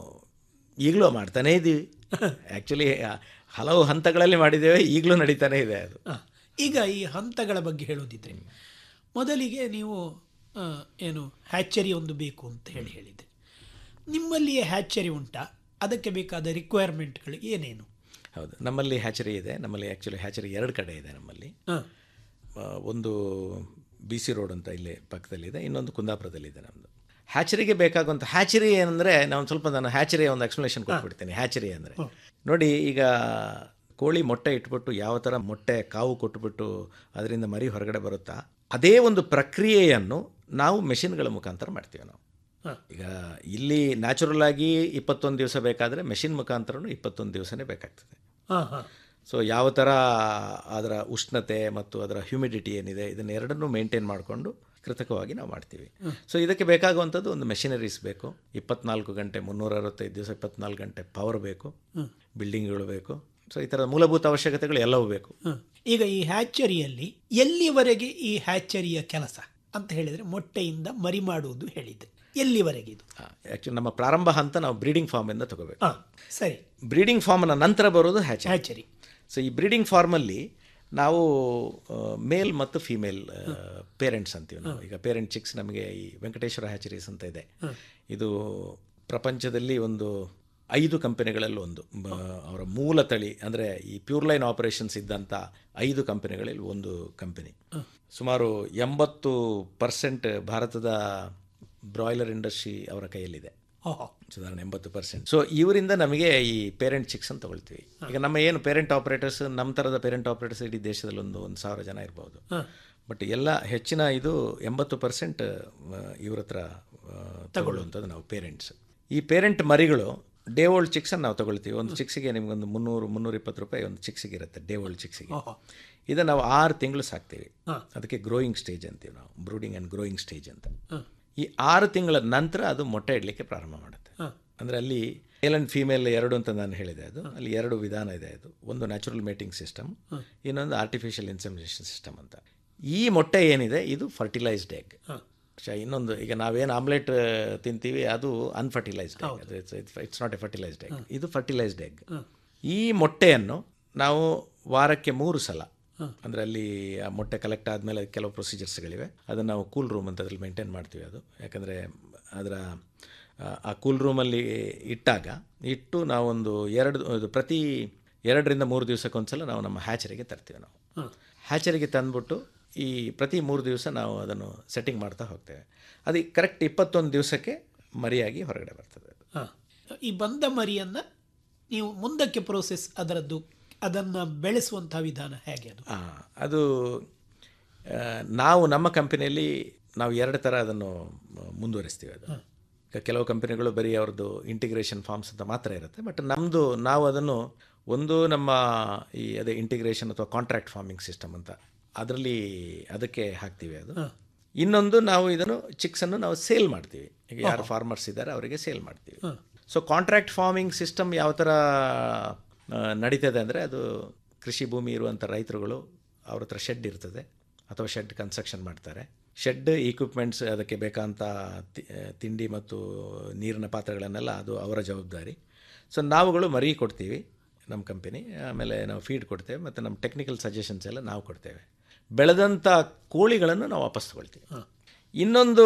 ಈಗಲೂ ಮಾಡ್ತಾನೇ ಇದ್ದೀವಿ ಆ್ಯಕ್ಚುಲಿ ಹಲವು ಹಂತಗಳಲ್ಲಿ ಮಾಡಿದ್ದೇವೆ ಈಗಲೂ ನಡೀತಾನೇ ಇದೆ ಅದು ಆ, ಈಗ ಈ ಹಂತಗಳ ಬಗ್ಗೆ ಹೇಳೋದಿದ್ರೆ ಮೊದಲಿಗೆ ನೀವು ಆ, ಏನು ಹ್ಯಾಚರಿ ಒಂದು ಬೇಕು ಅಂತ ಹೇಳಿ ಹೇಳಿದೆ ನಿಮ್ಮಲ್ಲಿಯೇ ಹ್ಯಾಚರಿ ಉಂಟಾ ಅದಕ್ಕೆ ಬೇಕಾದ ರಿಕ್ವೈರ್ಮೆಂಟ್ಗಳು ಏನೇನು ಹೌದು ನಮ್ಮಲ್ಲಿ ಹ್ಯಾಚರಿ ಇದೆ ನಮ್ಮಲ್ಲಿ ಆ್ಯಕ್ಚುಲಿ ಹ್ಯಾಚರಿ ಎರಡು ಕಡೆ ಇದೆ ನಮ್ಮಲ್ಲಿ ಹಾಂ ಆ, ಒಂದು ಬಿ ಸಿ ರೋಡ್ ಅಂತ ಇಲ್ಲಿ ಪಕ್ಕದಲ್ಲಿದೆ ಇನ್ನೊಂದು ಕುಂದಾಪುರದಲ್ಲಿದೆ ನಮ್ಮದು ಹ್ಯಾಚರಿಗೆ ಬೇಕಾಗುವಂಥ ಹ್ಯಾಚರಿ ಏನಂದರೆ ನಾನು ಸ್ವಲ್ಪ ನಾನು ಹ್ಯಾಚರಿಯ ಒಂದು ಎಕ್ಸ್ಪ್ಲನೇಷನ್ ಕೊಟ್ಬಿಡ್ತೀನಿ ಹ್ಯಾಚರಿ ಅಂದರೆ ನೋಡಿ ಈಗ ಕೋಳಿ ಮೊಟ್ಟೆ ಇಟ್ಬಿಟ್ಟು ಯಾವ ಥರ ಮೊಟ್ಟೆ ಕಾವು ಕೊಟ್ಬಿಟ್ಟು ಅದರಿಂದ ಮರಿ ಹೊರಗಡೆ ಬರುತ್ತಾ ಅದೇ ಒಂದು ಪ್ರಕ್ರಿಯೆಯನ್ನು ನಾವು ಮೆಷಿನ್ಗಳ ಮುಖಾಂತರ ಮಾಡ್ತೀವಿ ನಾವು ಈಗ ಇಲ್ಲಿ ನ್ಯಾಚುರಲ್ ಆಗಿ ಇಪ್ಪತ್ತೊಂದು ದಿವಸ ಬೇಕಾದರೆ ಮೆಷಿನ್ ಮುಖಾಂತರನೂ ಇಪ್ಪತ್ತೊಂದು ದಿವಸನೇ ಬೇಕಾಗ್ತದೆ ಹಾಂ ಹಾಂ ಸೊ ಯಾವ ಥರ ಅದರ ಉಷ್ಣತೆ ಮತ್ತು ಅದರ ಹ್ಯುಮಿಡಿಟಿ ಏನಿದೆ ಇದನ್ನ ಎರಡನ್ನೂ ಮೇಂಟೈನ್ ಮಾಡಿಕೊಂಡು ಕೃತಕವಾಗಿ ನಾವು ಮಾಡ್ತೀವಿ ಸೊ ಇದಕ್ಕೆ ಬೇಕಾಗುವಂಥದ್ದು ಒಂದು ಮೆಷಿನರೀಸ್ ಬೇಕು ಇಪ್ಪತ್ನಾಲ್ಕು ಗಂಟೆ ಮುನ್ನೂರ ಅರವತ್ತೈದು ದಿವಸ ಇಪ್ಪತ್ನಾಲ್ಕು ಗಂಟೆ ಪವರ್ ಬೇಕು ಬಿಲ್ಡಿಂಗ್ಗಳು ಬೇಕು ಸೊ ಈ ಥರದ ಮೂಲಭೂತ ಅವಶ್ಯಕತೆಗಳು ಎಲ್ಲವೂ ಬೇಕು ಹ. ಈಗ ಈ ಹ್ಯಾಚರಿಯಲ್ಲಿ ಎಲ್ಲಿವರೆಗೆ ಈ ಹ್ಯಾಚರಿಯ ಕೆಲಸ ಅಂತ ಹೇಳಿದರೆ ಮೊಟ್ಟೆಯಿಂದ ಮರಿ ಮಾಡುವುದು ಹೇಳಿದ್ದೆ ಎಲ್ಲಿವರೆಗೆ ಇದು ಆ್ಯಕ್ಚುಲಿ ನಮ್ಮ ಪ್ರಾರಂಭ ಹಂತ ನಾವು ಬ್ರೀಡಿಂಗ್ ಫಾರ್ಮಿಂದ ತಗೋಬೇಕು ಹಾಂ ಸರಿ ಬ್ರೀಡಿಂಗ್ ಫಾರ್ಮ್ನ ನಂತರ ಬರೋದು ಹ್ಯಾಚ್ ಹ್ಯಾಚರಿ ಸೊ ಈ ಬ್ರೀಡಿಂಗ್ ಫಾರ್ಮಲ್ಲಿ ನಾವು ಮೇಲ್ ಮತ್ತು ಫೀಮೇಲ್ ಪೇರೆಂಟ್ಸ್ ಅಂತೀವಿ ನಾವು ಈಗ ಪೇರೆಂಟ್ ಚಿಕ್ಸ್ ನಮಗೆ ಈ ವೆಂಕಟೇಶ್ವರ ಹ್ಯಾಚರೀಸ್ ಅಂತ ಇದೆ ಇದು ಪ್ರಪಂಚದಲ್ಲಿ ಒಂದು ಐದು ಕಂಪನಿಗಳಲ್ಲಿ ಒಂದು ಬ- ಅವರ ಮೂಲ ತಳಿ ಅಂದರೆ ಈ ಪ್ಯೂರ್ ಲೈನ್ ಆಪರೇಷನ್ಸ್ ಇದ್ದಂಥ ಐದು ಕಂಪನಿಗಳಲ್ಲಿ ಒಂದು ಕಂಪನಿ ಸುಮಾರು ಎಂಬತ್ತು ಪರ್ಸೆಂಟ್ ಭಾರತದ ಬ್ರಾಯ್ಲರ್ ಇಂಡಸ್ಟ್ರಿ ಅವರ ಕೈಯಲ್ಲಿದೆ ಓಹೋ ಸಾಧಾರಣ ಎಂಬತ್ತು ಪರ್ಸೆಂಟ್ ಸೊ ಇವರಿಂದ ನಮಗೆ ಈ ಪೇರೆಂಟ್ ಚಿಕ್ಸ್ ಅಂತ ತಗೊಳ್ತೀವಿ ಈಗ ನಮ್ಮ ಏನು ಪೇರೆಂಟ್ ಆಪರೇಟರ್ಸ್ ನಮ್ಮ ಥರದ ಪೇರೆಂಟ್ ಆಪರೇಟರ್ಸ್ ಇಡೀ ದೇಶದಲ್ಲಿ ಒಂದು ಒಂದು ಸಾವಿರ ಜನ ಇರ್ಬೋದು ಬಟ್ ಎಲ್ಲ ಹೆಚ್ಚಿನ ಇದು ಎಂಬತ್ತು ಪರ್ಸೆಂಟ್ ಇವ್ರ ಹತ್ರ ಆ, ತಗೊಳ್ಳುವಂಥದ್ದು ನಾವು ಪೇರೆಂಟ್ಸ್ ಈ ಪೇರೆಂಟ್ ಮರಿಗಳು ಡೇ ಓಲ್ಡ್ ಚಿಕ್ಸನ್ನು ನಾವು ತಗೊಳ್ತೀವಿ ಒಂದು ಚಿಕ್ಸಿಗೆ ನಿಮ್ಗೊಂದು ಮುನ್ನೂರು ಮುನ್ನೂರ ಇಪ್ಪತ್ತು ರೂಪಾಯಿ ಒಂದು ಚಿಕ್ಸಿಗೆ ಇರುತ್ತೆ ಡೇ ಓಲ್ಡ್ ಚಿಕ್ಸಿಗೆ ಇದನ್ನು ನಾವು ಆರು ತಿಂಗಳು ಸಾಕ್ತೀವಿ ಅದಕ್ಕೆ ಗ್ರೋಯಿಂಗ್ ಸ್ಟೇಜ್ ಅಂತೀವಿ ನಾವು ಬ್ರೂಡಿಂಗ್ ಆ್ಯಂಡ್ ಗ್ರೋಯಿಂಗ್ ಸ್ಟೇಜ್ ಅಂತ ಈ ಆರು ತಿಂಗಳ ನಂತರ ಅದು ಮೊಟ್ಟೆ ಇಡಲಿಕ್ಕೆ ಪ್ರಾರಂಭ ಮಾಡುತ್ತೆ ಅಂದರೆ ಅಲ್ಲಿ ಮೇಲ್ ಆ್ಯಂಡ್ ಫೀಮೇಲ್ ಎರಡು ಅಂತ ನಾನು ಹೇಳಿದೆ ಅದು ಅಲ್ಲಿ ಎರಡು ವಿಧಾನ ಇದೆ ಅದು ಒಂದು ನ್ಯಾಚುರಲ್ ಮೇಟಿಂಗ್ ಸಿಸ್ಟಮ್ ಇನ್ನೊಂದು ಆರ್ಟಿಫಿಷಿಯಲ್ ಇನ್ಸಮಿನೇಷನ್ ಸಿಸ್ಟಮ್ ಅಂತ ಈ ಮೊಟ್ಟೆ ಏನಿದೆ ಇದು ಫರ್ಟಿಲೈಸ್ಡ್ ಎಗ್ ಇನ್ನೊಂದು ಈಗ ನಾವೇನು ಆಮ್ಲೆಟ್ ತಿಂತೀವಿ ಅದು ಅನ್ಫರ್ಟಿಲೈಸ್ಡ್ ಎಗ್ ಅದು it's not a fertilised egg ಇದು ಫರ್ಟಿಲೈಸ್ಡ್ ಎಗ್ ಈ ಮೊಟ್ಟೆಯನ್ನು ನಾವು ವಾರಕ್ಕೆ ಮೂರು ಸಲ ಅಂದರೆ ಅಲ್ಲಿ ಆ ಮೊಟ್ಟೆ ಕಲೆಕ್ಟ್ ಆದಮೇಲೆ ಕೆಲವು ಪ್ರೊಸೀಜರ್ಸ್ಗಳಿವೆ ಅದನ್ನು ನಾವು ಕೂಲ್ ರೂಮ್ ಅಂತ ಅದ್ರಲ್ಲಿ ಮೇಂಟೈನ್ ಮಾಡ್ತೀವಿ ಅದು ಯಾಕಂದರೆ ಅದರ ಆ, ಆ ಕೂಲ್ ರೂಮಲ್ಲಿ ಇಟ್ಟಾಗ ಇಟ್ಟು ನಾವೊಂದು ಎರಡು ಇದು ಪ್ರತಿ ಎರಡರಿಂದ ಮೂರು ದಿವಸಕ್ಕೊಂದ್ಸಲ ನಾವು ನಮ್ಮ ಹ್ಯಾಚರಿಗೆ ತರ್ತೀವಿ ನಾವು ಹ್ಯಾಚರಿಗೆ ತಂದ್ಬಿಟ್ಟು ಈ ಪ್ರತಿ ಮೂರು ದಿವಸ ನಾವು ಅದನ್ನು ಸೆಟ್ಟಿಂಗ್ ಮಾಡ್ತಾ ಹೋಗ್ತೇವೆ ಅದು ಕರೆಕ್ಟ್ ಇಪ್ಪತ್ತೊಂದು ದಿವಸಕ್ಕೆ ಮರಿಯಾಗಿ ಹೊರಗಡೆ ಬರ್ತದೆ ಅದು ಹ. ಈ ಬಂದ ಮರಿಯನ್ನು ನೀವು ಮುಂದಕ್ಕೆ ಪ್ರೋಸೆಸ್ ಅದರದ್ದು ಅದನ್ನು ಬೆಳೆಸುವಂಥ ವಿಧಾನ ಹೇಗೆ ಅದು ಆ, ಅದು ಆ, ನಾವು ನಮ್ಮ ಕಂಪನಿಯಲ್ಲಿ ನಾವು ಎರಡು ಥರ ಅದನ್ನು ಮುಂದುವರಿಸ್ತೀವಿ ಅದು ಈಗ ಕೆಲವು ಕಂಪನಿಗಳು ಬರೀ ಅವ್ರದ್ದು ಇಂಟಿಗ್ರೇಷನ್ ಫಾರ್ಮ್ಸ್ ಅಂತ ಮಾತ್ರ ಇರುತ್ತೆ ಬಟ್ ನಮ್ಮದು ನಾವು ಅದನ್ನು ಒಂದು ನಮ್ಮ ಈ ಅದೇ ಇಂಟಿಗ್ರೇಷನ್ ಅಥವಾ ಕಾಂಟ್ರಾಕ್ಟ್ ಫಾರ್ಮಿಂಗ್ ಸಿಸ್ಟಮ್ ಅಂತ ಅದರಲ್ಲಿ ಅದಕ್ಕೆ ಹಾಕ್ತೀವಿ ಅದು ಇನ್ನೊಂದು ನಾವು ಇದನ್ನು ಚಿಕ್ಸನ್ನು ನಾವು ಸೇಲ್ ಮಾಡ್ತೀವಿ ಈಗ ಯಾರು ಫಾರ್ಮರ್ಸ್ ಇದ್ದಾರೆ ಅವರಿಗೆ ಸೇಲ್ ಮಾಡ್ತೀವಿ ಸೊ ಕಾಂಟ್ರಾಕ್ಟ್ ಫಾರ್ಮಿಂಗ್ ಸಿಸ್ಟಮ್ ಯಾವ ಥರ ಆ, ನಡೀತದೆ ಅಂದರೆ ಅದು ಕೃಷಿ ಭೂಮಿ ಇರುವಂಥ ರೈತರುಗಳು ಅವ್ರ ಹತ್ರ ಶೆಡ್ ಇರ್ತದೆ ಅಥವಾ ಶೆಡ್ ಕನ್ಸ್ಟ್ರಕ್ಷನ್ ಮಾಡ್ತಾರೆ ಶೆಡ್ ಇಕ್ವಿಪ್ಮೆಂಟ್ಸ್ ಅದಕ್ಕೆ ಬೇಕಾದಂಥ ತಿ- ತಿಂಡಿ ಮತ್ತು ನೀರಿನ ಪಾತ್ರೆಗಳನ್ನೆಲ್ಲ ಅದು ಅವರ ಜವಾಬ್ದಾರಿ ಸೊ ನಾವುಗಳು ಮರಿ ಕೊಡ್ತೀವಿ ನಮ್ಮ ಕಂಪನಿ ಆಮೇಲೆ ನಾವು ಫೀಡ್ ಕೊಡ್ತೇವೆ ಮತ್ತು ನಮ್ಮ ಟೆಕ್ನಿಕಲ್ ಸಜೆಷನ್ಸ್ ಎಲ್ಲ ನಾವು ಕೊಡ್ತೇವೆ ಬೆಳೆದಂಥ ಕೋಳಿಗಳನ್ನು ನಾವು ವಾಪಸ್ ತಗೊಳ್ತೀವಿ ಇನ್ನೊಂದು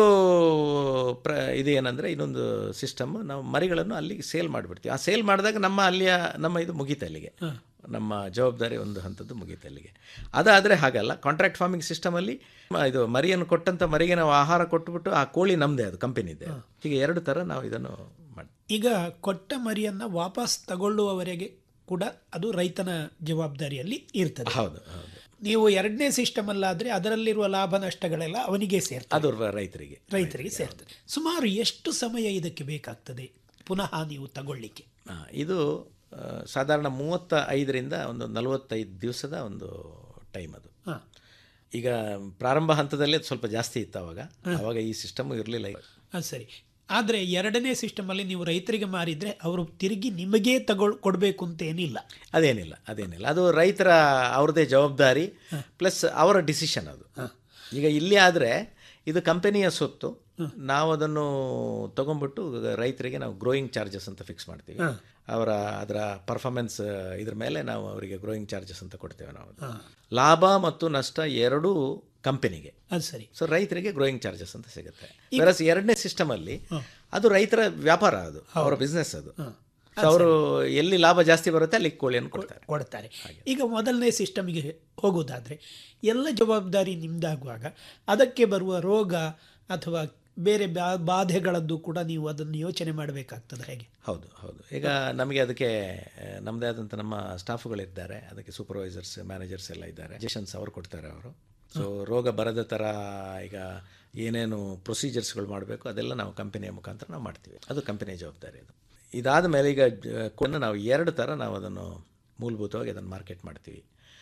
ಪ್ರ ಇದು ಏನಂದರೆ ಇನ್ನೊಂದು ಸಿಸ್ಟಮ್ ನಾವು ಮರಿಗಳನ್ನು ಅಲ್ಲಿಗೆ ಸೇಲ್ ಮಾಡಿಬಿಡ್ತೀವಿ ಆ ಸೇಲ್ ಮಾಡಿದಾಗ ನಮ್ಮ ಅಲ್ಲಿಯ ನಮ್ಮ ಇದು ಮುಗೀತು ಅಲ್ಲಿಗೆ ನಮ್ಮ ಜವಾಬ್ದಾರಿ ಒಂದು ಹಂತದ್ದು ಮುಗೀತು ಅಲ್ಲಿಗೆ ಅದಾದರೆ ಹಾಗಲ್ಲ ಕಾಂಟ್ರಾಕ್ಟ್ ಫಾರ್ಮಿಂಗ್ ಸಿಸ್ಟಮಲ್ಲಿ ಇದು ಮರಿಯನ್ನು ಕೊಟ್ಟಂಥ ಮರಿಗೆ ನಾವು ಆಹಾರ ಕೊಟ್ಟುಬಿಟ್ಟು ಆ ಕೋಳಿ ನಮ್ಮದೇ ಅದು ಕಂಪನಿದೆ ಹೀಗೆ ಎರಡು ಥರ ನಾವು ಇದನ್ನು ಮಾಡಿ ಈಗ ಕೊಟ್ಟ ಮರಿಯನ್ನು ವಾಪಸ್ ತಗೊಳ್ಳುವವರೆಗೆ ಕೂಡ ಅದು ರೈತನ ಜವಾಬ್ದಾರಿಯಲ್ಲಿ ಇರ್ತದೆ ಹೌದು ಹೌದು ನೀವು ಎರಡನೇ ಸಿಸ್ಟಮ್ ಅಲ್ಲಾದರೆ ಅದರಲ್ಲಿರುವ ಲಾಭ ನಷ್ಟಗಳೆಲ್ಲ ಅವನಿಗೆ ಸೇರ್ತದೆ ಅದು ರ- ರೈತರಿಗೆ ರೈತರಿಗೆ ಸೇರ್ತದೆ ಸುಮಾರು ಎಷ್ಟು ಸಮಯ ಇದಕ್ಕೆ ಬೇಕಾಗ್ತದೆ ಪುನಃ ನೀವು ತಗೊಳ್ಳಿಕ್ಕೆ ಆ, ಇದು ಆ, ಸಾಧಾರಣ ಮೂವತ್ತ ಐದರಿಂದ ಒಂದು ನಲವತ್ತೈದು ದಿವಸದ ಒಂದು ಟೈಮ್ ಅದು ಹಾಂ ಈಗ ಪ್ರಾರಂಭ ಹಂತದಲ್ಲೇ ಅದು ಸ್ವಲ್ಪ ಜಾಸ್ತಿ ಇತ್ತು ಅವಾಗ ಅವಾಗ ಈ ಸಿಸ್ಟಮ್ ಇರಲಿಲ್ಲ ಅದು ಸರಿ ಆದರೆ ಎರಡನೇ ಸಿಸ್ಟಮಲ್ಲಿ ನೀವು ರೈತರಿಗೆ ಮಾರಿದರೆ ಅವರು ತಿರುಗಿ ನಿಮಗೇ ತಗೊಳ್ ಕೊಡಬೇಕು ಅಂತ ಏನಿಲ್ಲ ಅದೇನಿಲ್ಲ ಅದೇನಿಲ್ಲ ಅದು ರೈತರ ಅವ್ರದ್ದೇ ಜವಾಬ್ದಾರಿ ಪ್ಲಸ್ ಅವರ ಡಿಸಿಷನ್ ಅದು ಈಗ ಇಲ್ಲಿ ಆದರೆ ಇದು ಕಂಪನಿಯ ಸೊತ್ತು ನಾವು ಅದನ್ನು ತಗೊಂಡ್ಬಿಟ್ಟು ರೈತರಿಗೆ ನಾವು ಗ್ರೋಯಿಂಗ್ ಚಾರ್ಜಸ್ ಅಂತ ಫಿಕ್ಸ್ ಮಾಡ್ತೀವಿ ಅವರ ಅದರ ಪರ್ಫಾರ್ಮೆನ್ಸ್ ಇದ್ರ ಮೇಲೆ ನಾವು ಅವರಿಗೆ ಗ್ರೋಯಿಂಗ್ ಚಾರ್ಜಸ್ ಅಂತ ಕೊಡ್ತೇವೆ ನಾವು ಅದು. ಲಾಭ ಮತ್ತು ನಷ್ಟ ಎರಡೂ ಕಂಪನಿಗೆ ಅದು ಸರಿ ಸೊ ರೈತರಿಗೆ ಗ್ರೋಯಿಂಗ್ ಚಾರ್ಜಸ್ ಅಂತ ಸಿಗುತ್ತೆ ವೆರಸ್ ಎರಡನೇ ಸಿಸ್ಟಮ್ ಅಲ್ಲಿ ಅದು ರೈತರ ವ್ಯಾಪಾರ ಅದು ಅವರ ಬಿಸ್ನೆಸ್ ಅದು ಸೊ ಅವರು ಎಲ್ಲಿ ಲಾಭ ಜಾಸ್ತಿ ಬರುತ್ತೆ ಅಲ್ಲಿ ಕೋಳಿಯನ್ನು ಕೊಡ್ತಾರೆ ಕೊಡ್ತಾರೆ ಈಗ ಮೊದಲನೇ ಸಿಸ್ಟಮಿಗೆ ಹೋಗೋದಾದರೆ ಎಲ್ಲ ಜವಾಬ್ದಾರಿ ನಿಮ್ದಾಗುವಾಗ ಅದಕ್ಕೆ ಬರುವ ರೋಗ ಅಥವಾ ಬೇರೆ ಬಾ ಬಾಧೆಗಳದ್ದು ಕೂಡ ನೀವು ಅದನ್ನು ಯೋಚನೆ ಮಾಡಬೇಕಾಗ್ತದೆ ಹೇಗೆ ಹೌದು ಹೌದು ಈಗ ನಮಗೆ ಅದಕ್ಕೆ ಆ, ನಮ್ಮದೇ ಆದಂಥ ನಮ್ಮ ಸ್ಟಾಫುಗಳಿದ್ದಾರೆ ಅದಕ್ಕೆ ಸೂಪರ್ವೈಸರ್ಸ್ ಮ್ಯಾನೇಜರ್ಸ್ ಎಲ್ಲ ಇದ್ದಾರೆ ಸಜೆಷನ್ಸ್ ಅವರು ಕೊಡ್ತಾರೆ ಅವರು ಸೊ ರೋಗ ಬರದ ಥರ ಈಗ ಏನೇನು ಪ್ರೊಸೀಜರ್ಸ್ಗಳು ಮಾಡಬೇಕು ಅದೆಲ್ಲ ನಾವು ಕಂಪನಿಯ ಮುಖಾಂತರ ನಾವು ಮಾಡ್ತೀವಿ ಅದು ಕಂಪನಿಯ ಜವಾಬ್ದಾರಿ ಅದು ಇದಾದ ಮೇಲೆ ಈಗ ಜ- ಕೊಂಡು ನಾವು ಎರಡು ಥರ ನಾವು ಅದನ್ನು ಮೂಲಭೂತವಾಗಿ ಅದನ್ನು ಮಾರ್ಕೆಟ್ ಮಾಡ್ತೀವಿ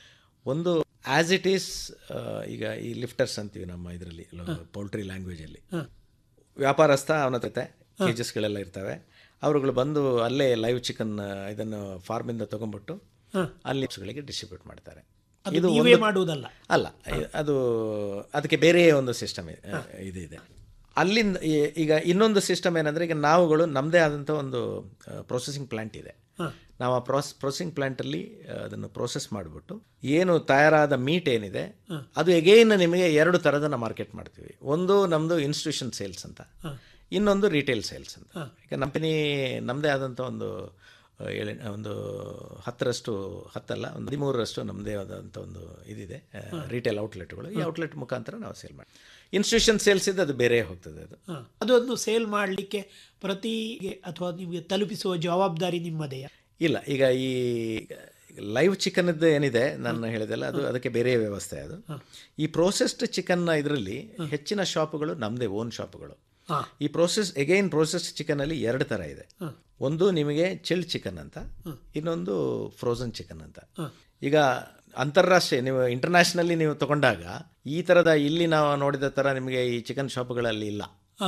ಒಂದು ಆ್ಯಸ್ ಇಟ್ ಈಸ್ ಈಗ ಈ ಲಿಫ್ಟರ್ಸ್ ಅಂತೀವಿ ನಮ್ಮ ಇದರಲ್ಲಿ ಪೌಲ್ಟ್ರಿ ಲ್ಯಾಂಗ್ವೇಜಲ್ಲಿ ವ್ಯಾಪಾರಸ್ಥ ಅವನ ಜೊತೆ ಕೇಜಸ್ಗಳೆಲ್ಲ ಇರ್ತವೆ ಅವರುಗಳು ಬಂದು ಅಲ್ಲೇ ಲೈವ್ ಚಿಕನ್ ಇದನ್ನು ಫಾರ್ಮಿಂದ ತೊಗೊಂಡ್ಬಿಟ್ಟು ಅಲ್ಲಿ ಗಳಿಗೆ ಡಿಸ್ಟ್ರಿಬ್ಯೂಟ್ ಮಾಡ್ತಾರೆ ಅದು ನೀವೇ ಮಾಡುವುದಲ್ಲ ಅಲ್ಲ ಇ- ಅದು ಅದಕ್ಕೆ ಬೇರೆ ಒಂದು ಸಿಸ್ಟಮ್ ಇದು ಇದೆ ಅಲ್ಲಿಂದ ಈ- ಈಗ ಇನ್ನೊಂದು ಸಿಸ್ಟಮ್ ಏನಂದರೆ ಈಗ ನಾವುಗಳು ನಮ್ಮದೇ ಆದಂಥ ಒಂದು ಪ್ರೊಸೆಸಿಂಗ್ ಪ್ಲ್ಯಾಂಟ್ ಇದೆ ನಾವು ಆ ಪ್ರಾಸ್ ಪ್ರೊಸೆಸಿಂಗ್ ಪ್ಲ್ಯಾಂಟಲ್ಲಿ ಅದನ್ನು ಪ್ರೋಸೆಸ್ ಮಾಡಿಬಿಟ್ಟು ಏನು ತಯಾರಾದ ಮೀಟ್ ಏನಿದೆ ಅದು ಎಗೈನ್ ನಿಮಗೆ ಎರಡು ಥರದನ್ನು ಮಾರ್ಕೆಟ್ ಮಾಡ್ತೀವಿ ಒಂದು ನಮ್ಮದು ಇನ್ಸ್ಟಿಟ್ಯೂಷನ್ ಸೇಲ್ಸ್ ಅಂತ ಇನ್ನೊಂದು ರಿಟೇಲ್ ಸೇಲ್ಸ್ ಅಂತ ಈಗ ಕಂಪನಿ ನಮ್ಮದೇ ಆದಂಥ ಒಂದು ಆ, ಏಳೆ ಒಂದು ಹತ್ತರಷ್ಟು ಹತ್ತಲ್ಲ ಒಂದು ಹದಿಮೂರರಷ್ಟು ನಮ್ಮದೇ ಆದಂಥ ಒಂದು ಇದಿದೆ ರಿಟೇಲ್ ಔಟ್ಲೆಟ್ಗಳು ಈ ಔಟ್ಲೆಟ್ ಮುಖಾಂತರ ನಾವು ಸೇಲ್ ಮಾಡಿ ಇನ್ಸ್ಟಿಟ್ಯೂಷನ್ ಸೇಲ್ಸ್ ಇದೆ ಅದು ಬೇರೆ ಹೋಗ್ತದೆ ಅದು ಹ. ಅದೊಂದು ಸೇಲ್ ಮಾಡಲಿಕ್ಕೆ ಪ್ರತಿ ಅಥವಾ ನಿಮಗೆ ತಲುಪಿಸುವ ಜವಾಬ್ದಾರಿ ನಿಮ್ಮದೆಯಾ ಇಲ್ಲ ಈಗ ಈ ಲೈವ್ ಚಿಕನ್ದು ಏನಿದೆ ನಾನು ಹೇಳಿದೆಲ್ಲ ಅದು ಅದಕ್ಕೆ ಬೇರೆ ವ್ಯವಸ್ಥೆ ಅದು ಈ ಪ್ರೋಸೆಸ್ಡ್ ಚಿಕನ್ನ ಇದರಲ್ಲಿ ಹೆಚ್ಚಿನ ಶಾಪುಗಳು ನಮ್ಮದೇ ಓನ್ ಶಾಪುಗಳು ಈ ಪ್ರೋಸೆಸ್ ಎಗೈನ್ ಪ್ರೋಸೆಸ್ಡ್ ಚಿಕನಲ್ಲಿ ಎರಡು ಥರ ಇದೆ ಒಂದು ನಿಮಗೆ ಚಿಲ್ಡ್ ಚಿಕನ್ ಅಂತ ಇನ್ನೊಂದು ಫ್ರೋಸನ್ ಚಿಕನ್ ಅಂತ ಈಗ ಅಂತಾರಾಷ್ಟ್ರೀಯ ನೀವು ಇಂಟರ್ನ್ಯಾಷನಲ್ಲಿ ನೀವು ತಗೊಂಡಾಗ ಈ ಥರದ ಇಲ್ಲಿ ನಾವು ನೋಡಿದ ಥರ ನಿಮಗೆ ಈ ಚಿಕನ್ ಶಾಪುಗಳಲ್ಲಿ ಇಲ್ಲ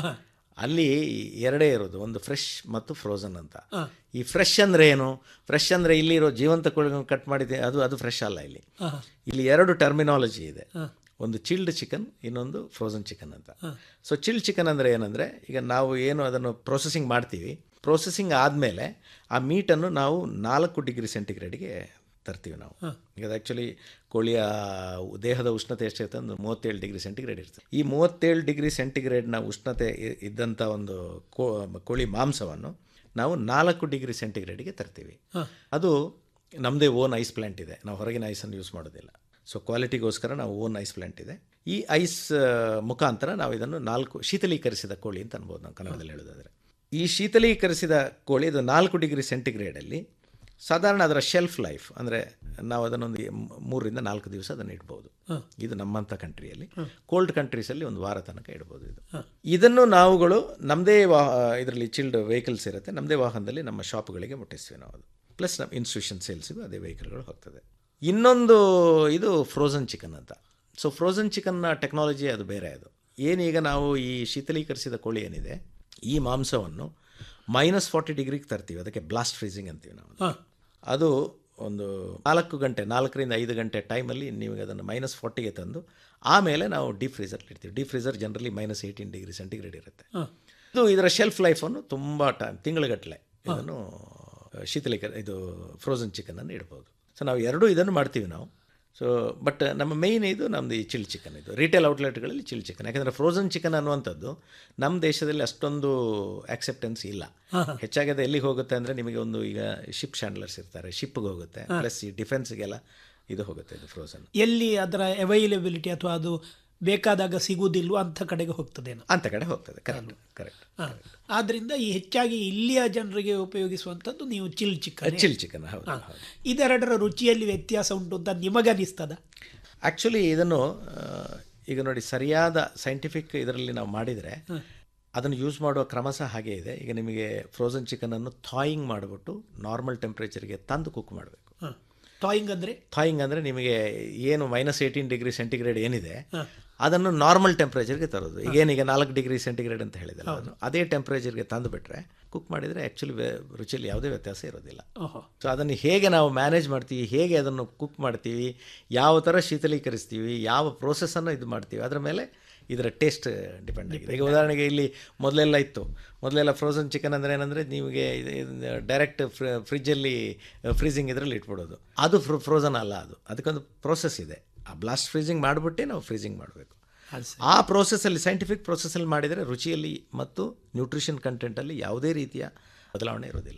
ಅಲ್ಲಿ ಎರಡೇ ಇರೋದು ಒಂದು ಫ್ರೆಶ್ ಮತ್ತು ಫ್ರೋಸನ್ ಅಂತ ಈ ಫ್ರೆಶ್ ಅಂದರೆ ಏನು ಫ್ರೆಶ್ ಅಂದರೆ ಇಲ್ಲಿರೋ ಜೀವಂತ ಕೋಳಿಗಳನ್ನು ಕಟ್ ಮಾಡಿದೆ ಅದು ಅದು ಫ್ರೆಶ್ ಅಲ್ಲ ಇಲ್ಲಿ ಇಲ್ಲಿ ಎರಡು ಟರ್ಮಿನಾಲಜಿ ಇದೆ ಒಂದು ಚಿಲ್ಡ್ ಚಿಕನ್ ಇನ್ನೊಂದು ಫ್ರೋಸನ್ ಚಿಕನ್ ಅಂತ ಸೊ ಚಿಲ್ಡ್ ಚಿಕನ್ ಅಂದರೆ ಏನಂದರೆ ಈಗ ನಾವು ಏನು ಅದನ್ನು ಪ್ರೊಸೆಸಿಂಗ್ ಮಾಡ್ತೀವಿ ಪ್ರೊಸೆಸಿಂಗ್ ಆದಮೇಲೆ ಆ ಮೀಟನ್ನು ನಾವು ನಾಲ್ಕು ಡಿಗ್ರಿ ಸೆಂಟಿಗ್ರೇಡ್ಗೆ ತರ್ತೀವಿ ನಾವು ಈಗ ಅದು ಆ್ಯಕ್ಚುಲಿ ಕೋಳಿಯ ದೇಹದ ಉಷ್ಣತೆ ಎಷ್ಟಿರುತ್ತೆ ಒಂದು ಮೂವತ್ತೇಳು ಡಿಗ್ರಿ ಸೆಂಟಿಗ್ರೇಡ್ ಇರ್ತದೆ ಈ ಮೂವತ್ತೇಳು ಡಿಗ್ರಿ ಸೆಂಟಿಗ್ರೇಡ್ನ ಉಷ್ಣತೆ ಇ- ಇದ್ದಂಥ ಒಂದು ಕೋ ಕೋಳಿ ಮಾಂಸವನ್ನು ನಾವು ನಾಲ್ಕು ಡಿಗ್ರಿ ಸೆಂಟಿಗ್ರೇಡ್ಗೆ ತರ್ತೀವಿ ಅದು ನಮ್ಮದೇ ಓನ್ ಐಸ್ ಪ್ಲ್ಯಾಂಟ್ ಇದೆ ನಾವು ಹೊರಗಿನ ಐಸನ್ನು ಯೂಸ್ ಮಾಡೋದಿಲ್ಲ ಸೊ ಕ್ವಾಲಿಟಿಗೋಸ್ಕರ ನಾವು ಓನ್ ಐಸ್ ಪ್ಲ್ಯಾಂಟ್ ಇದೆ ಈ ಐಸ್ ಆ, ಮುಖಾಂತರ ನಾವು ಇದನ್ನು ನಾಲ್ಕು ಶೀತಲೀಕರಿಸಿದ ಕೋಳಿ ಅಂತ ಅನ್ಬೋದು ನಾವು ಕನ್ನಡದಲ್ಲಿ ಹೇಳೋದಾದರೆ ಈ ಶೀತಲೀಕರಿಸಿದ ಕೋಳಿ ಇದು ನಾಲ್ಕು ಡಿಗ್ರಿ ಸೆಂಟಿಗ್ರೇಡಲ್ಲಿ ಸಾಧಾರಣ ಅದರ ಶೆಲ್ಫ್ ಲೈಫ್ ಅಂದರೆ ನಾವು ಅದನ್ನೊಂದು ಮ್- ಮೂರರಿಂದ ನಾಲ್ಕು ದಿವಸ ಅದನ್ನು ಇಡ್ಬೋದು ಇದು ನಮ್ಮಂಥ ಕಂಟ್ರಿಯಲ್ಲಿ ಕೋಲ್ಡ್ ಕಂಟ್ರೀಸಲ್ಲಿ ಒಂದು ವಾರ ತನಕ ಇಡ್ಬೋದು ಇದು ಇದನ್ನು ನಾವುಗಳು ನಮ್ಮದೇ ವಾ ಇದರಲ್ಲಿ ಚಿಲ್ಡ್ ವೆಹಿಕಲ್ಸ್ ಇರುತ್ತೆ ನಮ್ಮದೇ ವಾಹನದಲ್ಲಿ ನಮ್ಮ ಶಾಪ್ಗಳಿಗೆ ಮುಟ್ಟಿಸ್ತೀವಿ ನಾವು ಅದು ಪ್ಲಸ್ ನಮ್ಮ ಇನ್ಸ್ಟಿಟ್ಯೂಷನ್ ಸೇಲ್ಸಿಗೂ ಅದೇ ವೆಹಿಕಲ್ಗಳು ಹೋಗ್ತದೆ ಇನ್ನೊಂದು ಇದು ಫ್ರೋಸನ್ ಚಿಕನ್ ಅಂತ ಸೊ ಫ್ರೋಸನ್ ಚಿಕನ್ನ ಟೆಕ್ನಾಲಜಿ ಅದು ಬೇರೆ ಅದು ಏನೀಗ ನಾವು ಈ ಶೀತಲೀಕರಿಸಿದ ಕೋಳಿ ಏನಿದೆ ಈ ಮಾಂಸವನ್ನು ಮೈನಸ್ ಫಾರ್ಟಿ ಡಿಗ್ರಿಗೆ ತರ್ತೀವಿ ಅದಕ್ಕೆ ಬ್ಲಾಸ್ಟ್ ಫ್ರೀಸಿಂಗ್ ಅಂತೀವಿ ನಾವು ಅದು ಒಂದು ನಾಲ್ಕು ಗಂಟೆ ನಾಲ್ಕರಿಂದ ಐದು ಗಂಟೆ ಟೈಮಲ್ಲಿ ನೀವು ಅದನ್ನು ಮೈನಸ್ ಫಾರ್ಟಿಗೆ ತಂದು ಆಮೇಲೆ ನಾವು ಡೀಪ್ ಫ್ರೀಸರ್ಲಿ ಇಡ್ತೀವಿ deep freezer generally minus eighteen degree centigrade ಇರುತ್ತೆ ಇದು ಇದರ ಶೆಲ್ಫ್ ಲೈಫನ್ನು ತುಂಬ ಟೈಮ್ ತಿಂಗಳುಗಟ್ಟಲೆ ಇದನ್ನು ಶೀತಲೀಕರ ಇದು ಫ್ರೋಸನ್ ಚಿಕನನ್ನು ಇಡ್ಬೋದು ಸೊ ನಾವು ಎರಡೂ ಇದನ್ನು ಮಾಡ್ತೀವಿ ನಾವು ಸೊ ಬಟ್ ನಮ್ಮ ಮೇಯ್ನ್ ಇದು ನಮ್ಮದು ಈ ಚಿಲ್ ಚಿಕನ್ ಇದು ರಿಟೇಲ್ ಔಟ್ಲೆಟ್ಗಳಲ್ಲಿ ಚಿಲ್ ಚಿಕನ್ ಯಾಕಂದರೆ ಫ್ರೋಸನ್ ಚಿಕನ್ ಅನ್ನುವಂಥದ್ದು ನಮ್ಮ ದೇಶದಲ್ಲಿ ಅಷ್ಟೊಂದು ಆಕ್ಸೆಪ್ಟೆನ್ಸ್ ಇಲ್ಲ ಹೆಚ್ಚಾಗಿ ಅದು ಎಲ್ಲಿಗೆ ಹೋಗುತ್ತೆ ಅಂದರೆ ನಿಮಗೆ ಒಂದು ಈಗ ಶಿಪ್ ಶ್ಯಾಂಡ್ಲರ್ಸ್ ಇರ್ತಾರೆ ಶಿಪ್ಗೆ ಹೋಗುತ್ತೆ ಪ್ಲಸ್ ಈ ಡಿಫೆನ್ಸ್ಗೆಲ್ಲ ಇದು ಹೋಗುತ್ತೆ ಇದು ಫ್ರೋಸನ್ ಎಲ್ಲಿ ಅದರ ಅವೈಲಬಿಲಿಟಿ ಅಥವಾ ಅದು ಬೇಕಾದಾಗ ಸಿಗುವುದಿಲ್ವೋ ಅಂಥ ಕಡೆಗೆ ಹೋಗ್ತದೇನೋ ಅಂತ ಕಡೆ ಹೋಗ್ತದೆ ಕರೆಕ್ಟ್ ಕರೆಕ್ಟ್ ಹ. ಆದ್ರಿಂದ ಈ ಹೆಚ್ಚಾಗಿ ಇಲ್ಲಿಯ ಜನರಿಗೆ ಉಪಯೋಗಿಸುವಂಥದ್ದು ನೀವು ಚಿಲ್ ಚಿಕನ್ ಚಿಲ್ ಚಿಕನ್ ಹೌದು ಹೌದು ಇದೆರಡರ ರುಚಿಯಲ್ಲಿ ವ್ಯತ್ಯಾಸ ಉಂಟು ಅಂತ ನಿಮಗನಿಸ್ತದ ಆ್ಯಕ್ಚುಲಿ ಇದನ್ನು ಆ, ಈಗ ನೋಡಿ ಸರಿಯಾದ ಸೈಂಟಿಫಿಕ್ ಇದರಲ್ಲಿ ನಾವು ಮಾಡಿದರೆ ಅದನ್ನು ಯೂಸ್ ಮಾಡುವ ಕ್ರಮ ಸಹ ಹಾಗೆ ಇದೆ ಈಗ ನಿಮಗೆ ಫ್ರೋಸನ್ ಚಿಕನನ್ನು ಥಾಯಿಂಗ್ ಮಾಡಿಬಿಟ್ಟು ನಾರ್ಮಲ್ ಟೆಂಪ್ರೇಚರ್ಗೆ ತಂದು ಕುಕ್ ಮಾಡಬೇಕು ಟಾಯಿಂಗ್ ಅಂದರೆ ಥಾಯಿಂಗ್ ಅಂದರೆ ನಿಮಗೆ ಏನು ಮೈನಸ್ ಏಯ್ಟೀನ್ ಡಿಗ್ರಿ ಸೆಂಟಿಗ್ರೇಡ್ ಏನಿದೆ ಅದನ್ನು ನಾರ್ಮಲ್ ಟೆಂಪ್ರೇಚರ್ಗೆ ತರೋದು ಈಗ ಏನೀಗ ನಾಲ್ಕು ಡಿಗ್ರಿ ಸೆಂಟಿಗ್ರೇಡ್ ಅಂತ ಹೇಳಿದೆ ನಾನು ಅದೇ ಟೆಂಪ್ರೇಚರ್ಗೆ ತಂದು ಬಿಟ್ಟರೆ ಕುಕ್ ಮಾಡಿದರೆ ಆ್ಯಕ್ಚುಲಿ ರುಚಿಯಲ್ಲಿ ಯಾವುದೇ ವ್ಯತ್ಯಾಸ ಇರೋದಿಲ್ಲ ಓಹೋ ಸೊ ಅದನ್ನು ಹೇಗೆ ನಾವು ಮ್ಯಾನೇಜ್ ಮಾಡ್ತೀವಿ ಹೇಗೆ ಅದನ್ನು ಕುಕ್ ಮಾಡ್ತೀವಿ ಯಾವ ಥರ ಶೀತಲೀಕರಿಸ್ತೀವಿ ಯಾವ ಪ್ರೋಸೆಸ್ಸನ್ನು ಇದು ಮಾಡ್ತೀವಿ ಅದರ ಮೇಲೆ ಇದರ ಟೇಸ್ಟ್ ಡಿಪೆಂಡ್ ಆಗಿದೆ ಈಗ ಉದಾಹರಣೆಗೆ ಇಲ್ಲಿ ಮೊದಲೆಲ್ಲ ಇತ್ತು ಮೊದಲೆಲ್ಲ ಫ್ರೋಸನ್ ಚಿಕನ್ ಅಂದರೆ ಏನಂದರೆ ನಿಮಗೆ ಡೈರೆಕ್ಟ್ ಫ್ರಿಜ್ಜಲ್ಲಿ ಫ್ರೀಸಿಂಗ್ ಇದರಲ್ಲಿ ಇಟ್ಬಿಡೋದು ಅದು ಫ್ರೋಸನ್ ಅಲ್ಲ ಅದು ಅದಕ್ಕೊಂದು ಪ್ರೋಸೆಸ್ ಇದೆ ಆ ಬ್ಲಾಸ್ಟ್ ಫ್ರೀಸಿಂಗ್ ಮಾಡಿಬಿಟ್ಟೆ ನಾವು ಫ್ರೀಸಿಂಗ್ ಮಾಡಬೇಕು ಅದು ಸರಿ. ಆ ಪ್ರೋಸೆಸ್ಸಲ್ಲಿ ಸೈಂಟಿಫಿಕ್ ಪ್ರೋಸೆಸ್ಸಲ್ಲಿ ಮಾಡಿದರೆ ರುಚಿಯಲ್ಲಿ ಮತ್ತು ನ್ಯೂಟ್ರಿಷನ್ ಕಂಟೆಂಟಲ್ಲಿ ಯಾವುದೇ ರೀತಿಯ ಬದಲಾವಣೆ ಇರೋದಿಲ್ಲ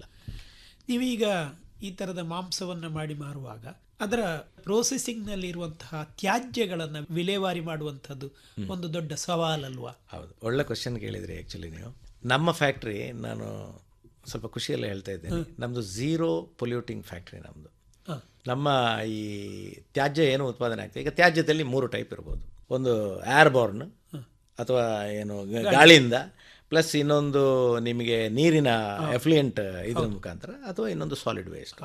ನೀವೀಗ ಈ ಥರದ ಮಾಂಸವನ್ನು ಮಾಡಿ ಮಾರುವಾಗ ಅದರ ಪ್ರೋಸೆಸಿಂಗ್ನಲ್ಲಿ ಇರುವಂತಹ ತ್ಯಾಜ್ಯಗಳನ್ನು ವಿಲೇವಾರಿ ಮಾಡುವಂಥದ್ದು ಒಂದು ದೊಡ್ಡ ಸವಾಲಲ್ವಾ ಹೌದು ಒಳ್ಳೆ ಕ್ವಶನ್ ಕೇಳಿದ್ರಿ ಆ್ಯಕ್ಚುಲಿ ನೀವು ನಮ್ಮ ಫ್ಯಾಕ್ಟ್ರಿ ನಾನು ಸ್ವಲ್ಪ ಖುಷಿಯಲ್ಲೇ ಹೇಳ್ತಾ ಇದ್ದೇನೆ ನಮ್ಮದು ಝೀರೋ ಪೊಲ್ಯೂಟಿಂಗ್ ಫ್ಯಾಕ್ಟ್ರಿ ನಮ್ಮದು ಹ. ನಮ್ಮ ಈ ತ್ಯಾಜ್ಯ ಏನು ಉತ್ಪಾದನೆ ಆಗ್ತದೆ ಈಗ ತ್ಯಾಜ್ಯದಲ್ಲಿ ಮೂರು ಟೈಪ್ ಇರ್ಬೋದು ಒಂದು ಏರ್ ಬಾರ್ನ್ ಅಥವಾ ಏನು ಗ- ಗಾಳಿಯಿಂದ ಪ್ಲಸ್ ಇನ್ನೊಂದು ನಿಮಗೆ ನೀರಿನ ಎಫ್ಲುಯೆಂಟ್ ಇದ್ರ ಮುಖಾಂತರ ಅಥವಾ ಇನ್ನೊಂದು ಸಾಲಿಡ್ ವೇಸ್ಟ್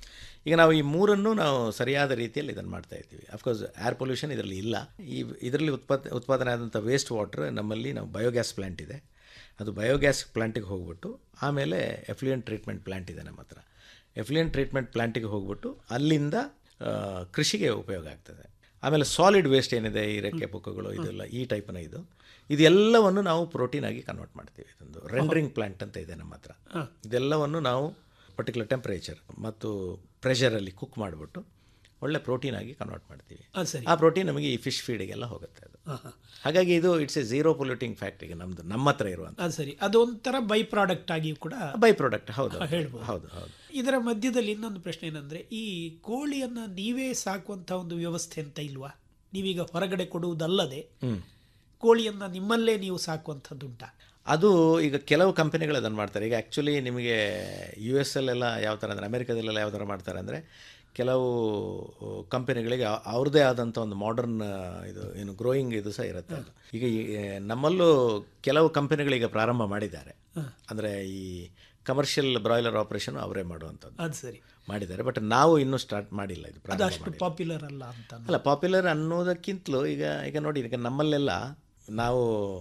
ಈಗ ನಾವು ಈ ಮೂರನ್ನು ನಾವು ಸರಿಯಾದ ರೀತಿಯಲ್ಲಿ ಇದನ್ನು ಮಾಡ್ತಾ ಇದ್ದೀವಿ ಅಫ್ಕೋರ್ಸ್ ಏರ್ ಪೊಲ್ಯೂಷನ್ ಇದರಲ್ಲಿ ಇಲ್ಲ ಈ ಇದರಲ್ಲಿ ಉತ್ಪಾದ ಉತ್ಪಾದನೆ ಆದಂಥ ವೇಸ್ಟ್ ವಾಟರ್ ನಮ್ಮಲ್ಲಿ ನಾವು ಬಯೋಗ್ಯಾಸ್ ಪ್ಲ್ಯಾಂಟ್ ಇದೆ ಅದು ಬಯೋಗ್ಯಾಸ್ ಪ್ಲ್ಯಾಂಟಿಗೆ ಹೋಗ್ಬಿಟ್ಟು ಆಮೇಲೆ ಎಫ್ಲುಯೆಂಟ್ ಟ್ರೀಟ್ಮೆಂಟ್ ಪ್ಲ್ಯಾಂಟ್ ಇದೆ ನಮ್ಮ ಹತ್ರ ಎಫ್ಲುಯೆಂಟ್ ಟ್ರೀಟ್ಮೆಂಟ್ ಪ್ಲ್ಯಾಂಟಿಗೆ ಹೋಗ್ಬಿಟ್ಟು ಅಲ್ಲಿಂದ ಆ, ಕೃಷಿಗೆ ಉಪಯೋಗ ಆಗ್ತದೆ ಆಮೇಲೆ ಸಾಲಿಡ್ ವೇಸ್ಟ್ ಏನಿದೆ ಈ ರೆಕ್ಕೆ ಪುಕ್ಕಗಳು ಇದೆಲ್ಲ ಈ ಟೈಪ್ನ ಇದು ಇದೆಲ್ಲವನ್ನು ನಾವು ಪ್ರೋಟೀನ್ ಆಗಿ ಕನ್ವರ್ಟ್ ಮಾಡ್ತೀವಿ ಇದೊಂದು ರೆಂಡರಿಂಗ್ ಪ್ಲಾಂಟ್ ಅಂತ ಇದೆ ನಮ್ಮ ಹತ್ರ ಇದೆಲ್ಲವನ್ನು ನಾವು ಪರ್ಟಿಕ್ಯುಲರ್ ಟೆಂಪರೇಚರ್ ಮತ್ತು ಪ್ರೆಷರಲ್ಲಿ ಕುಕ್ ಮಾಡಿಬಿಟ್ಟು ಒಳ್ಳೆ ಪ್ರೋಟೀನ್ ಆಗಿ ಕನ್ವರ್ಟ್ ಮಾಡ್ತೀವಿ ಅದು ಸರಿ ಆ ಪ್ರೋಟೀನ್ ನಮಗೆ ಈ ಫಿಶ್ ಫೀಡಿಗೆಲ್ಲ ಹೋಗುತ್ತೆ ಅದು ಹಾಗಾಗಿ ಇದು ಇಟ್ಸ್ ಎ ಝೀರೋ ಪೊಲ್ಯೂಟಿಂಗ್ ಫ್ಯಾಕ್ಟ್ರಿಗೆ ನಮ್ಮದು ನಮ್ಮ ಹತ್ರ ಇರುವಂಥ ಅದು ಸರಿ ಅದೊಂಥರ ಬೈ ಪ್ರಾಡಕ್ಟ್ ಆಗಿ ಕೂಡ ಬೈ ಪ್ರಾಡಕ್ಟ್ ಹೌದು ಹೇಳ್ಬೋದು. ಹೌದು ಹೌದು ಇದರ ಮಧ್ಯದಲ್ಲಿ ಇನ್ನೊಂದು ಪ್ರಶ್ನೆ ಏನಂದ್ರೆ ಈ ಕೋಳಿಯನ್ನ ನೀವೇ ಸಾಕುವಂತ ಒಂದು ವ್ಯವಸ್ಥೆ ಅಂತ ಇಲ್ವಾ ನೀವೀಗ ಹೊರಗಡೆ ಕೊಡುವುದಲ್ಲದೆ ಕೋಳಿಯನ್ನ ನಿಮ್ಮಲ್ಲೇ ನೀವು ಸಾಕುವಂಥದ್ದುಂಟಾ ಅದು ಈಗ ಕೆಲವು ಕಂಪನಿಗಳು ಅದನ್ನು ಮಾಡ್ತಾರೆ ಈಗ ಆ್ಯಕ್ಚುಲಿ ನಿಮಗೆ ಯು ಎಸ್ ಅಲ್ಲೆಲ್ಲ ಯಾವ ಥರ ಅಂದರೆ ಅಮೆರಿಕದಲ್ಲೆಲ್ಲ ಯಾವ ಥರ ಮಾಡ್ತಾರೆ ಅಂದರೆ ಕೆಲವು ಕಂಪನಿಗಳಿಗೆ ಅ- ಅವ್ರದ್ದೇ ಆದಂಥ ಒಂದು ಮಾಡರ್ನ್ ಇದು ಏನು ಗ್ರೋಯಿಂಗ್ ಇದು ಸಹ ಇರುತ್ತೆ ಅದು. ಈಗ ಈ ನಮ್ಮಲ್ಲೂ ಕೆಲವು ಕಂಪನಿಗಳೀಗ ಪ್ರಾರಂಭ ಮಾಡಿದ್ದಾರೆ ಅಂದರೆ ಈ ಕಮರ್ಷಿಯಲ್ ಬ್ರಾಯ್ಲರ್ ಆಪರೇಷನ್ ಅವರೇ ಮಾಡುವಂಥದ್ದು ಅದು ಸರಿ ಮಾಡಿದ್ದಾರೆ ಬಟ್ ನಾವು ಇನ್ನೂ ಸ್ಟಾರ್ಟ್ ಮಾಡಿಲ್ಲ ಇದು ಅದು ಪ್ರಾರಂಭ ಅಷ್ಟು ಮಾಡಿಲ್ಲ. ಪಾಪ್ಯುಲರ್ ಅಲ್ಲ ಅಂತ ಅಲ್ಲ ಪಾಪ್ಯುಲರ್ ಅನ್ನೋದಕ್ಕಿಂತಲೂ ಈಗ ಈಗ ನೋಡಿ ಈಗ ನಮ್ಮಲ್ಲೆಲ್ಲ ನಾವು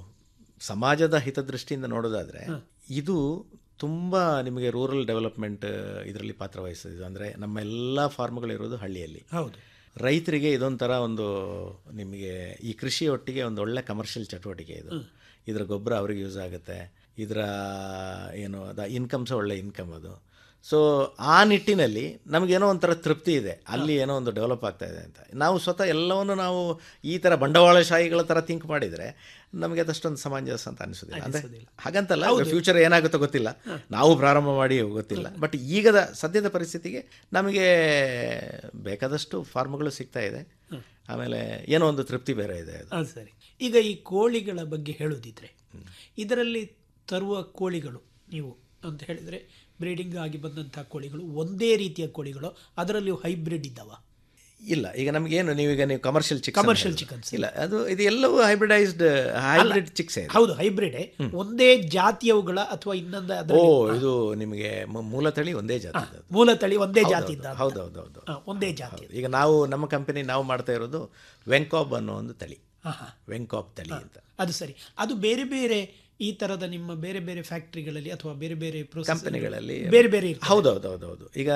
ಸಮಾಜದ ಹಿತದೃಷ್ಟಿಯಿಂದ ನೋಡೋದಾದರೆ ಇದು ತುಂಬ ನಿಮಗೆ ರೂರಲ್ ಡೆವಲಪ್ಮೆಂಟ್ ಇದರಲ್ಲಿ ಪಾತ್ರ ವಹಿಸ್ತದೆ ಅಂದರೆ ನಮ್ಮ ಎಲ್ಲ ಫಾರ್ಮ್ಗಳಿರೋದು ಹಳ್ಳಿಯಲ್ಲಿ ಹೌದು ರೈತರಿಗೆ ಇದೊಂಥರ ಒಂದು ನಿಮಗೆ ಈ ಕೃಷಿ ಒಟ್ಟಿಗೆ ಒಂದು ಒಳ್ಳೆ ಕಮರ್ಷಿಯಲ್ ಚಟುವಟಿಕೆ ಇದು ಇದರ ಗೊಬ್ಬರ ಅವ್ರಿಗೆ ಯೂಸ್ ಆಗುತ್ತೆ ಇದರ ಏನು ಅದ ಇನ್ಕಮ್ ಸಹ ಒಳ್ಳೆ ಇನ್ಕಮ್ ಅದು ಸೊ ಆ ನಿಟ್ಟಿನಲ್ಲಿ ನಮಗೇನೋ ಒಂಥರ ತೃಪ್ತಿ ಇದೆ ಅಲ್ಲಿ ಏನೋ ಒಂದು ಡೆವಲಪ್ ಆಗ್ತಾ ಇದೆ ಅಂತ ನಾವು ಸ್ವತಃ ಎಲ್ಲವನ್ನು ನಾವು ಈ ಥರ ಬಂಡವಾಳಶಾಹಿಗಳ ಥರ ಥಿಂಕ್ ಮಾಡಿದರೆ ನಮಗೆ ಅದಷ್ಟೊಂದು ಸಮಂಜಸ ಅಂತ ಅನಿಸೋದಿಲ್ಲ ಅಂದರೆ ಹಾಗಂತಲ್ಲ ಫ್ಯೂಚರ್ ಏನಾಗುತ್ತೋ ಗೊತ್ತಿಲ್ಲ ನಾವು ಪ್ರಾರಂಭ ಮಾಡಿ ಗೊತ್ತಿಲ್ಲ ಬಟ್ ಈಗದ ಸದ್ಯದ ಪರಿಸ್ಥಿತಿಗೆ ನಮಗೆ ಬೇಕಾದಷ್ಟು ಫಾರ್ಮ್ಗಳು ಸಿಗ್ತಾ ಇದೆ ಆಮೇಲೆ ಏನೋ ಒಂದು ತೃಪ್ತಿ ಬೇರೆ ಇದೆ ಅದು ಅದು ಸರಿ ಈಗ ಈ ಕೋಳಿಗಳ ಬಗ್ಗೆ ಹೇಳೋದಿದ್ರೆ ಇದರಲ್ಲಿ ತರುವ ಕೋಳಿಗಳು ನೀವು ಅಂತ ಹೇಳಿದರೆ ಬ್ರೀಡಿಂಗ್ ಆಗಿ ಬಂದಂಥ ಕೋಳಿಗಳು ಒಂದೇ ರೀತಿಯ ಕೋಳಿಗಳು ಅದರಲ್ಲಿಯೂ ಹೈಬ್ರಿಡ್ ಇದ್ದಾವ ಇಲ್ಲ ಈಗ ನಮಗೇನು ನೀವೀಗ ನೀವು ಕಮರ್ಷಿಯಲ್ ಚಿಕ್ಸ್ Commercial chickens. ಇಲ್ಲ ಅದು ಇದು ಎಲ್ಲವೂ ಹೈಬ್ರಿಡೈಸ್ಡ್ ಹೈಬ್ರಿಡ್ ಚಿಕ್ಸ್ ಇದೆ ಹೌದು ಹೈಬ್ರಿಡ್ ಒಂದೇ ಜಾತಿಯವುಗಳ ಅಥವಾ ಇನ್ನೊಂದು ಓ ಅದರಲ್ಲಿ ಇದು ನಿಮಗೆ ಮೂ- ಮೂಲ ತಳಿ ಒಂದೇ ಜಾತಿ ಮೂಲ ತಳಿ ಒಂದೇ ಜಾತಿ ಇದ್ದ ಅಂತ. ಹೌದು ಹೌದು ಹೌದು ಹಾ, ಒಂದೇ ಜಾತಿ ಈಗ ನಾವು ನಮ್ಮ ಕಂಪನಿ ನಾವು ಮಾಡ್ತಾ ಇರೋದು ವೆಂಕಾಬ್ ಅನ್ನೋ ಒಂದು ತಳಿ ಹಾ, ಹಾ. ವೆಂಕಾಬ್ ತಳಿ ಅಂತ ಅದು ಸರಿ ಅದು ಬೇರೆ ಬೇರೆ ಈ ತರದ ನಿಮ್ಮ ಬೇರೆ ಬೇರೆ ಫ್ಯಾಕ್ಟ್ರಿಗಳಲ್ಲಿ ಅಥವಾ ಬೇರೆ ಬೇರೆ process ಅಲ್ಲಿ ಕಂಪನಿಗಳಲ್ಲಿ ಬೇರೆ ಬೇರೆ ಇರ್ತದೆ. ಹೌದು ಹೌದು ಹೌದು ಹೌದು ಈಗ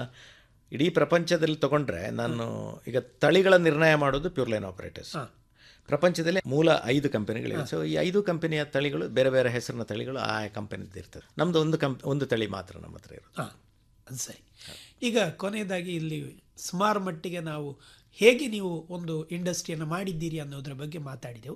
ಇಡೀ ಪ್ರಪಂಚದಲ್ಲಿ ತಗೊಂಡ್ರೆ ನಾನು ಈಗ ತಳಿಗಳ ನಿರ್ಣಯ ಮಾಡೋದು ಪ್ಯೂರ್ ಲೈನ್ ಆಪರೇಟರ್ಸ್ ಪ್ರಪಂಚದಲ್ಲಿ ಮೂಲ ಐದು ಕಂಪನಿಗಳಿವೆ ಸೊ ಈ ಐದು ಕಂಪನಿಯ ತಳಿಗಳು ಬೇರೆ ಬೇರೆ ಹೆಸರಿನ ತಳಿಗಳು ಆ ಕಂಪನಿದ್ದು ಇರ್ತದೆ ನಮ್ದು ಒಂದು ಕಂಪ್ ಒಂದು ತಳಿ ಮಾತ್ರ ನಮ್ಮ ಹತ್ರ ಇರೋದು ಹಾ, ಅದು ಸರಿ ಈಗ ಕೊನೆಯದಾಗಿ ಇಲ್ಲಿ ಸುಮಾರು ಮಟ್ಟಿಗೆ ನಾವು ಹೇಗೆ ನೀವು ಒಂದು ಇಂಡಸ್ಟ್ರಿಯನ್ನು ಮಾಡಿದ್ದೀರಿ ಅನ್ನೋದರ ಬಗ್ಗೆ ಮಾತಾಡಿದೆವು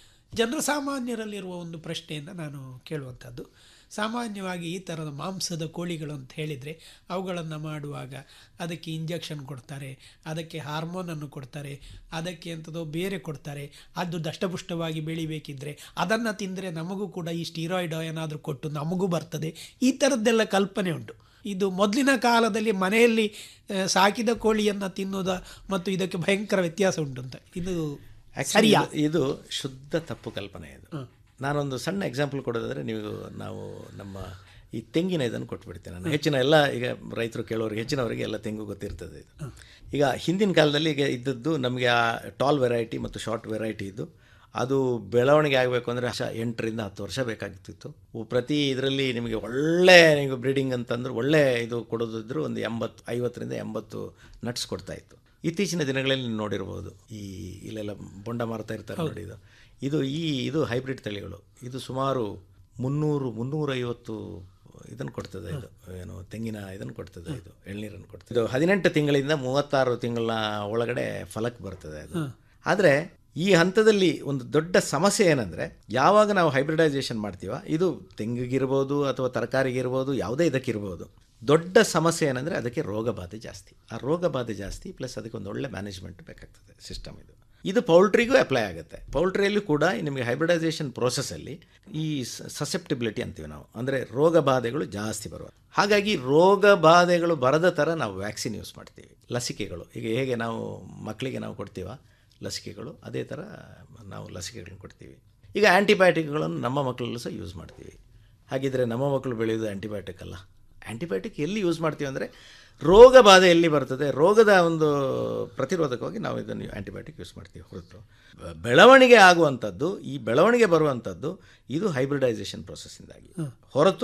ಜನಸಾಮಾನ್ಯರಲ್ಲಿರುವ ಒಂದು ಪ್ರಶ್ನೆಯನ್ನು ನಾನು ಕೇಳುವಂಥದ್ದು ಸಾಮಾನ್ಯವಾಗಿ ಈ ಥರದ ಮಾಂಸದ ಕೋಳಿಗಳು ಅಂತ ಹೇಳಿದರೆ ಅವುಗಳನ್ನು ಮಾಡುವಾಗ ಅದಕ್ಕೆ ಇಂಜೆಕ್ಷನ್ ಕೊಡ್ತಾರೆ ಅದಕ್ಕೆ ಹಾರ್ಮೋನನ್ನು ಕೊಡ್ತಾರೆ ಅದಕ್ಕೆ ಎಂಥದೋ ಬೇರೆ ಕೊಡ್ತಾರೆ ಅದು ದಷ್ಟಪುಷ್ಟವಾಗಿ ಬೆಳಿಬೇಕಿದ್ರೆ ಅದನ್ನು ತಿಂದರೆ ನಮಗೂ ಕೂಡ ಈ ಸ್ಟೀರಾಯ್ಡ್ ಏನಾದರೂ ಕೊಟ್ಟು ನಮಗೂ ಬರ್ತದೆ ಈ ಥರದ್ದೆಲ್ಲ ಕಲ್ಪನೆ ಉಂಟು ಇದು ಮೊದಲಿನ ಕಾಲದಲ್ಲಿ ಮನೆಯಲ್ಲಿ ಆ, ಸಾಕಿದ ಕೋಳಿಯನ್ನು ತಿನ್ನೋದ ಮತ್ತು ಇದಕ್ಕೆ ಭಯಂಕರ ವ್ಯತ್ಯಾಸ ಉಂಟು ಅಂತ ಇದು Actually, ಸರಿಯಾ ಇದು- ಇದು ಶುದ್ಧ ತಪ್ಪು ಕಲ್ಪನೆ ಇದು ನಾನೊಂದು ಸಣ್ಣ ಎಕ್ಸಾಂಪಲ್ ಕೊಡೋದಾದ್ರೆ ನೀವು ನಾವು ನಮ್ಮ ಈ ತೆಂಗಿನ ಇದನ್ನು ಕೊಟ್ಬಿಡ್ತೇನೆ ನಾನು ಹೆಚ್ಚಿನ ಎಲ್ಲ ಈಗ ರೈತರು ಕೇಳೋರಿಗೆ ಹೆಚ್ಚಿನವರಿಗೆ ಎಲ್ಲ ತೆಂಗು ಗೊತ್ತಿರ್ತದೆ ಇದು ಈಗ ಹಿಂದಿನ ಕಾಲದಲ್ಲಿ ಈಗ ಇದ್ದದ್ದು ನಮಗೆ ಆ ಟಾಲ್ ವೆರೈಟಿ ಮತ್ತು ಶಾರ್ಟ್ ವೆರೈಟಿ ಇದ್ದು ಅದು ಬೆಳವಣಿಗೆ ಆಗಬೇಕು ಅಂದರೆ ಎಂಟರಿಂದ ಹತ್ತು ವರ್ಷ ಬೇಕಾಗ್ತಿತ್ತು ಉ- ಪ್ರತಿ ಇದರಲ್ಲಿ ನಿಮಗೆ ಒಳ್ಳೆ ನೀವು ಬ್ರೀಡಿಂಗ್ ಅಂತಂದ್ರೆ ಒಳ್ಳೆ ಇದು ಕೊಡೋದಿದ್ರು ಒಂದು ಎಂಬತ್ತು ಐವತ್ತರಿಂದ ಎಂಬತ್ತು ನಟ್ಸ್ ಕೊಡ್ತಾ ಇತ್ತು ಇತ್ತೀಚಿನ ದಿನಗಳಲ್ಲಿ ನೀವು ನೋಡಿರ್ಬೋದು ಈ ಇಲ್ಲೆಲ್ಲ ಬೊಂಡ ಮಾರ್ತಾ ಇರ್ತಾರೆ ನೋಡಿ ಇದು ಇದು ಈ ಇದು ಹೈಬ್ರಿಡ್ ತಳಿಗಳು ಇದು ಸುಮಾರು ಮುನ್ನೂರು ಮುನ್ನೂರೈವತ್ತು ಇದನ್ನು ಕೊಡ್ತದೆ ಇದು ಏನು ತೆಂಗಿನ ಇದನ್ನು ಕೊಡ್ತದೆ ಇದು ಎಳ್ನೀರನ್ನು ಕೊಡ್ತದೆ ಇದು ಹದಿನೆಂಟು ತಿಂಗಳಿಂದ ಮೂವತ್ತಾರು ತಿಂಗಳ ಒಳಗಡೆ ಫಲಕ್ಕೆ ಬರ್ತದೆ ಅದು ಆದರೆ ಈ ಹಂತದಲ್ಲಿ ಒಂದು ದೊಡ್ಡ ಸಮಸ್ಯೆ ಏನಂದರೆ ಯಾವಾಗ ನಾವು ಹೈಬ್ರಿಡೈಸೇಷನ್ ಮಾಡ್ತೀವ ಇದು ತೆಂಗಿಗಿರ್ಬೋದು ಅಥವಾ ತರಕಾರಿಗಿರ್ಬೋದು ಯಾವುದೇ ಇದಕ್ಕಿರ್ಬೋದು ದೊಡ್ಡ ಸಮಸ್ಯೆ ಏನಂದರೆ ಅದಕ್ಕೆ ರೋಗ ಬಾಧೆ ಜಾಸ್ತಿ ಆ ರೋಗ ಬಾಧೆ ಜಾಸ್ತಿ ಪ್ಲಸ್ ಅದಕ್ಕೆ ಒಂದು ಒಳ್ಳೆ ಮ್ಯಾನೇಜ್ಮೆಂಟ್ ಬೇಕಾಗ್ತದೆ ಸಿಸ್ಟಮ್ ಇದು ಇದು ಪೌಲ್ಟ್ರಿಗೂ ಅಪ್ಲೈ ಆಗುತ್ತೆ ಪೌಲ್ಟ್ರಿಯಲ್ಲೂ ಕೂಡ ನಿಮಗೆ ಹೈಬ್ರಿಡೈಸೇಷನ್ ಪ್ರೋಸೆಸ್ಸಲ್ಲಿ ಈ ಸಸೆಪ್ಟಿಬಿಲಿಟಿ ಅಂತೀವಿ ನಾವು ಅಂದರೆ ರೋಗ ಬಾಧೆಗಳು ಜಾಸ್ತಿ ಬರುವ ಹಾಗಾಗಿ ರೋಗ ಬಾಧೆಗಳು ಬರದ ಥರ ನಾವು ವ್ಯಾಕ್ಸಿನ್ ಯೂಸ್ ಮಾಡ್ತೀವಿ ಲಸಿಕೆಗಳು ಈಗ ಹೇಗೆ ನಾವು ಮಕ್ಕಳಿಗೆ ನಾವು ಕೊಡ್ತೀವ ಲಸಿಕೆಗಳು ಅದೇ ಥರ ನಾವು ಲಸಿಕೆಗಳನ್ನ ಕೊಡ್ತೀವಿ ಈಗ ಆ್ಯಂಟಿಬಯೋಟಿಕ್ಗಳನ್ನು ನಮ್ಮ ಮಕ್ಕಳಲ್ಲೂ ಸಹ ಯೂಸ್ ಮಾಡ್ತೀವಿ ಹಾಗಿದ್ರೆ ನಮ್ಮ ಮಕ್ಕಳು ಬೆಳೆಯೋದು ಆ್ಯಂಟಿಬಯೋಟಿಕ್ ಅಲ್ಲ ಆ್ಯಂಟಿಬಯೋಟಿಕ್ ಎಲ್ಲಿ ಯೂಸ್ ಮಾಡ್ತೀವಿ ಅಂದರೆ ರೋಗ ಬಾಧೆ ಎಲ್ಲಿ ಬರ್ತದೆ ರೋಗದ ಒಂದು ಪ್ರತಿರೋಧಕವಾಗಿ ನಾವು ಇದನ್ನು ಆ್ಯಂಟಿಬಯೋಟಿಕ್ ಯೂಸ್ ಮಾಡ್ತೀವಿ ಹೊರತು ಬ- ಬೆಳವಣಿಗೆ ಆಗುವಂಥದ್ದು ಈ ಬೆಳವಣಿಗೆ ಬರುವಂಥದ್ದು ಇದು ಹೈಬ್ರಿಡೈಸೇಷನ್ ಪ್ರೊಸೆಸ್ಸಿಂದಾಗಿ ಹೊರತು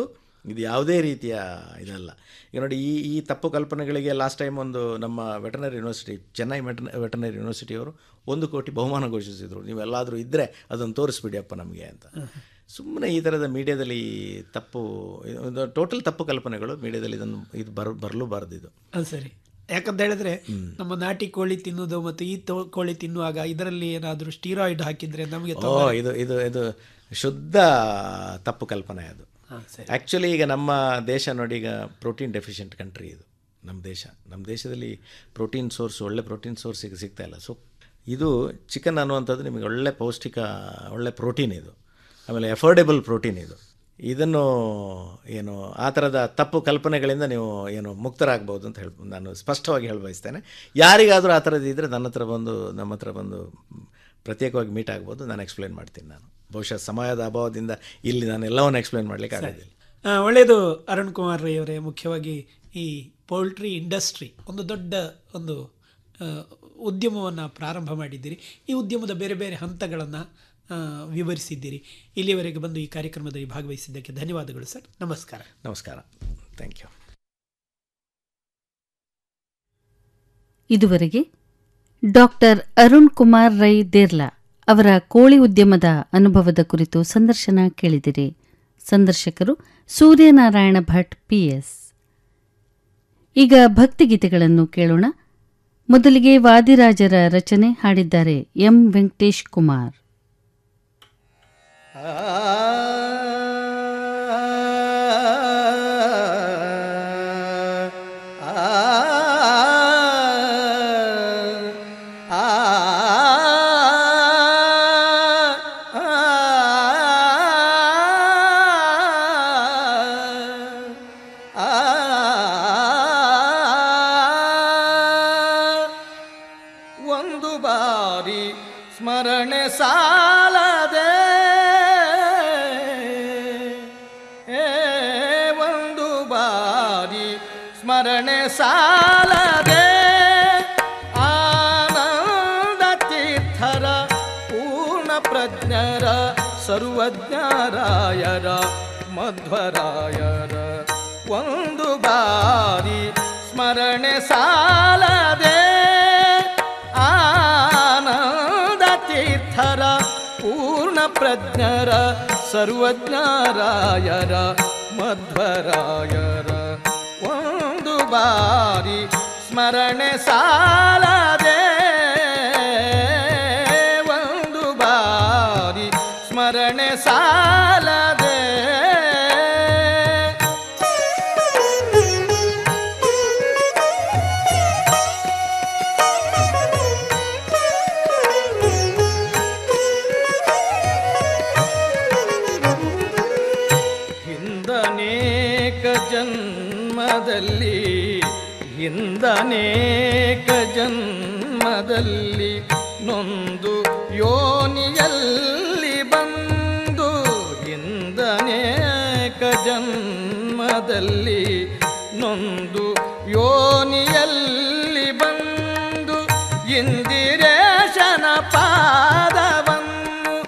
ಇದು ಯಾವುದೇ ರೀತಿಯ ಇದಲ್ಲ ಈಗ ನೋಡಿ ಈ ಈ ತಪ್ಪು ಕಲ್ಪನೆಗಳಿಗೆ ಲಾಸ್ಟ್ ಟೈಮ್ ಒಂದು ನಮ್ಮ ವೆಟನರಿ ಯೂನಿವರ್ಸಿಟಿ ಚೆನ್ನೈ ವೆಟನ ವೆಟನರಿ ಯೂನಿವರ್ಸಿಟಿಯವರು ಒಂದು ಕೋಟಿ ಬಹುಮಾನ ಘೋಷಿಸಿದರು ನೀವೆಲ್ಲಾದರೂ ಇದ್ದರೆ ಅದನ್ನು ತೋರಿಸ್ಬಿಡಿ ಅಪ್ಪ ನಮಗೆ ಅಂತ ಸುಮ್ಮನೆ ಈ ಥರದ ಮೀಡಿಯಾದಲ್ಲಿ ತಪ್ಪು ಇದು ಟೋಟಲ್ ತಪ್ಪು ಕಲ್ಪನೆಗಳು ಮೀಡಿಯಾದಲ್ಲಿ ಇದನ್ನು ಇದು ಬರ್ ಬರಲೂಬಾರ್ದು ಇದು ಅದು ಸರಿ ಯಾಕಂತ ಹೇಳಿದ್ರೆ ನಮ್ಮ ನಾಟಿ ಕೋಳಿ ತಿನ್ನುವುದು ಮತ್ತು ಈ ತೋ ಕೋಳಿ ತಿನ್ನುವಾಗ ಇದರಲ್ಲಿ ಏನಾದರೂ ಸ್ಟೀರಾಯ್ಡ್ ಹಾಕಿದ್ರೆ ನಮಗೆ ಓ ಇದು ಇದು ಇದು ಶುದ್ಧ ತಪ್ಪು ಕಲ್ಪನೆ ಅದು ಹಾಂ ಸರಿ ಆ್ಯಕ್ಚುಲಿ ಈಗ ನಮ್ಮ ದೇಶ ನೋಡಿ ಈಗ ಪ್ರೋಟೀನ್ ಡೆಫಿಷಿಯೆಂಟ್ ಕಂಟ್ರಿ ಇದು ನಮ್ಮ ದೇಶ ನಮ್ಮ ದೇಶದಲ್ಲಿ ಪ್ರೋಟೀನ್ ಸೋರ್ಸ್ ಒಳ್ಳೆ ಪ್ರೋಟೀನ್ ಸೋರ್ಸ್ ಈಗ ಸಿಗ್ತಾ ಇಲ್ಲ ಸೊ ಇದು ಚಿಕನ್ ಅನ್ನುವಂಥದ್ದು ನಿಮಗೆ ಒಳ್ಳೆ ಪೌಷ್ಟಿಕ ಒಳ್ಳೆ ಪ್ರೋಟೀನ್ ಇದು ಆಮೇಲೆ ಎಫೋರ್ಡೆಬಲ್ ಪ್ರೋಟೀನ್ ಇದು ಇದನ್ನು ಏನು ಆ ಥರದ ತಪ್ಪು ಕಲ್ಪನೆಗಳಿಂದ ನೀವು ಏನು ಮುಕ್ತರಾಗ್ಬೋದು ಅಂತ ಹೇಳಿ ನಾನು ಸ್ಪಷ್ಟವಾಗಿ ಹೇಳ ಬಯಸ್ತೇನೆ ಯಾರಿಗಾದರೂ ಆ ಥರದ್ದು ಇದ್ದರೆ ನನ್ನ ಹತ್ರ ಬಂದು ನಮ್ಮ ಹತ್ರ ಬಂದು ಪ್ರತ್ಯೇಕವಾಗಿ ಮೀಟ್ ಆಗ್ಬೋದು ನಾನು ಎಕ್ಸ್ಪ್ಲೈನ್ ಮಾಡ್ತೀನಿ ನಾನು ಬಹುಶಃ ಸಮಯದ ಅಭಾವದಿಂದ ಇಲ್ಲಿ ನಾನು ಎಲ್ಲವನ್ನು ಎಕ್ಸ್ಪ್ಲೈನ್ ಮಾಡಲಿಕ್ಕೆ ಆಗೋದಿಲ್ಲ ಆ, ಒಳ್ಳೆಯದು ಅರುಣ್ ಕುಮಾರ್ ರೈ ಅವರೇ ಮುಖ್ಯವಾಗಿ ಈ ಪೌಲ್ಟ್ರಿ ಇಂಡಸ್ಟ್ರಿ ಒಂದು ದೊಡ್ಡ ಒಂದು ಉದ್ಯಮವನ್ನು ಪ್ರಾರಂಭ ಮಾಡಿದ್ದೀರಿ ಈ ಉದ್ಯಮದ ಬೇರೆ ಬೇರೆ ಹಂತಗಳನ್ನು ವಿವರಿಸಿದ್ದೀರಿ ಇಲ್ಲಿಯವರೆಗೆ ಬಂದು ಈ ಕಾರ್ಯಕ್ರಮದಲ್ಲಿ ಭಾಗವಹಿಸಿದ್ದಕ್ಕೆ ಧನ್ಯವಾದಗಳು ಸರ್ ನಮಸ್ಕಾರ ನಮಸ್ಕಾರ ಥ್ಯಾಂಕ್ ಯು ಇದುವರೆಗೆ ಡಾಕ್ಟರ್ ಅರುಣ್ ಕುಮಾರ್ ರೈ ದೇರ್ಲಾ ಅವರ ಕೋಳಿ ಉದ್ಯಮದ ಅನುಭವದ ಕುರಿತು ಸಂದರ್ಶನ ಕೇಳಿದಿರಿ ಸಂದರ್ಶಕರು ಸೂರ್ಯನಾರಾಯಣ ಭಟ್ ಪಿಎಸ್ ಈಗ ಭಕ್ತಿಗೀತೆಗಳನ್ನು ಕೇಳೋಣ ಮೊದಲಿಗೆ ವಾದಿರಾಜರ ರಚನೆ ಹಾಡಿದ್ದಾರೆ ಎಂ ವೆಂಕಟೇಶ್ ಕುಮಾರ್ ಒಂದು ಬಾರಿ ಸ್ಮರಣೆ ಸಾಲದೆ ಏ ಒಂದು ಬಾರಿ ಸ್ಮರಣೆ ಸಾಲದೆ ಆನಂದ ತೀರ್ಥರ ಪೂರ್ಣ ಪ್ರಜ್ಞರ ಸರ್ವಜ್ಞರಾಯರ ಮಧ್ವರಾಯರ ಒಂದು ಬಾರಿ ಸ್ಮರಣೆ ಸಾಲದೆ ಆನಂದ ತೀರ್ಥರ ಪೂರ್ಣ ಪ್ರಜ್ಞರ ಸರ್ವಜ್ಞರಾಯರ ಮಧ್ವರಾಯರ ಒಂದು ಬಾರಿ ಸ್ಮರಣೆ ಸಾಲದೆ ಒಂದು ಬಾರಿ ಸ್ಮರಣೆ ಸಾಲದೆ ಹಿಂದನೇಕ ಜನ್ಮದಲ್ಲಿ ಹಿಂದನೇಕ ಜನ್ಮದಲ್ಲಿ ನೊಂದು ಯೋನಿಯಲ್ಲಿ ಬಂದು ಹಿಂದನೇಕ ಜನ್ಮದಲ್ಲಿ ನೊಂದು ಯೋನಿಯಲ್ಲಿ ಬಂದು ಇಂದಿರೇಶನ ಪಾದವನ್ನು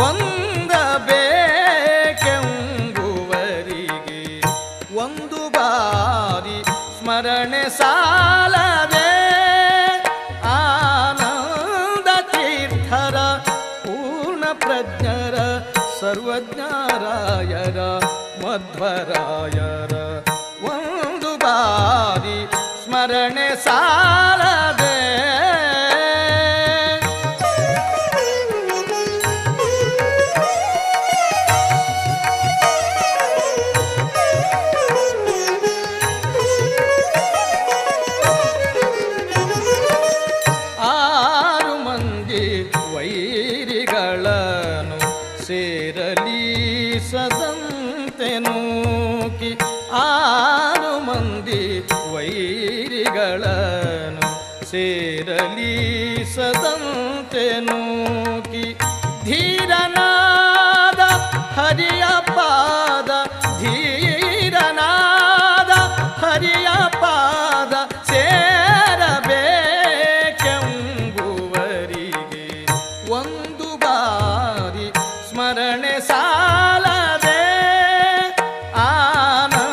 ಒಂದಬೇಕೆಂಬುವರಿಗೆ ಒಂದು ಬಾರಿ ಸ್ಮರಣೆ ಸಾಲದೆ ಆನಂದ ತೀರ್ಥರ ಪೂರ್ಣ ಪ್ರಜ್ಞರ ಸರ್ವಜ್ಞರಾಯರ ಮಧ್ವರಾಯರ ಒಂದು ಬಾರಿ ಸ್ಮರಣೆ ಸಾಲದೆ ಆರು ಮಂದಿ ವೈರಿಗಳನ್ನು ಸೇರಲಿ ಸದಂತೆ ನೂಕಿ ಆರು ಮಂದಿ ವೈರಿಗಳನ್ನು ಸೇರಲಿ ಸದಂತೆ ನೂಕಿ ಧೀರನಾದ ಹರಿಯ ಪಾದ ಧೀರನಾದ ಹರಿಯ ಪಾದ ಸೇರಬೇಕೆಂಬುವರಿಗೆ ಒಂದು ಬಾರಿ ಸ್ಮರಣೆ ಸಾಲದೆ ಆನಂದ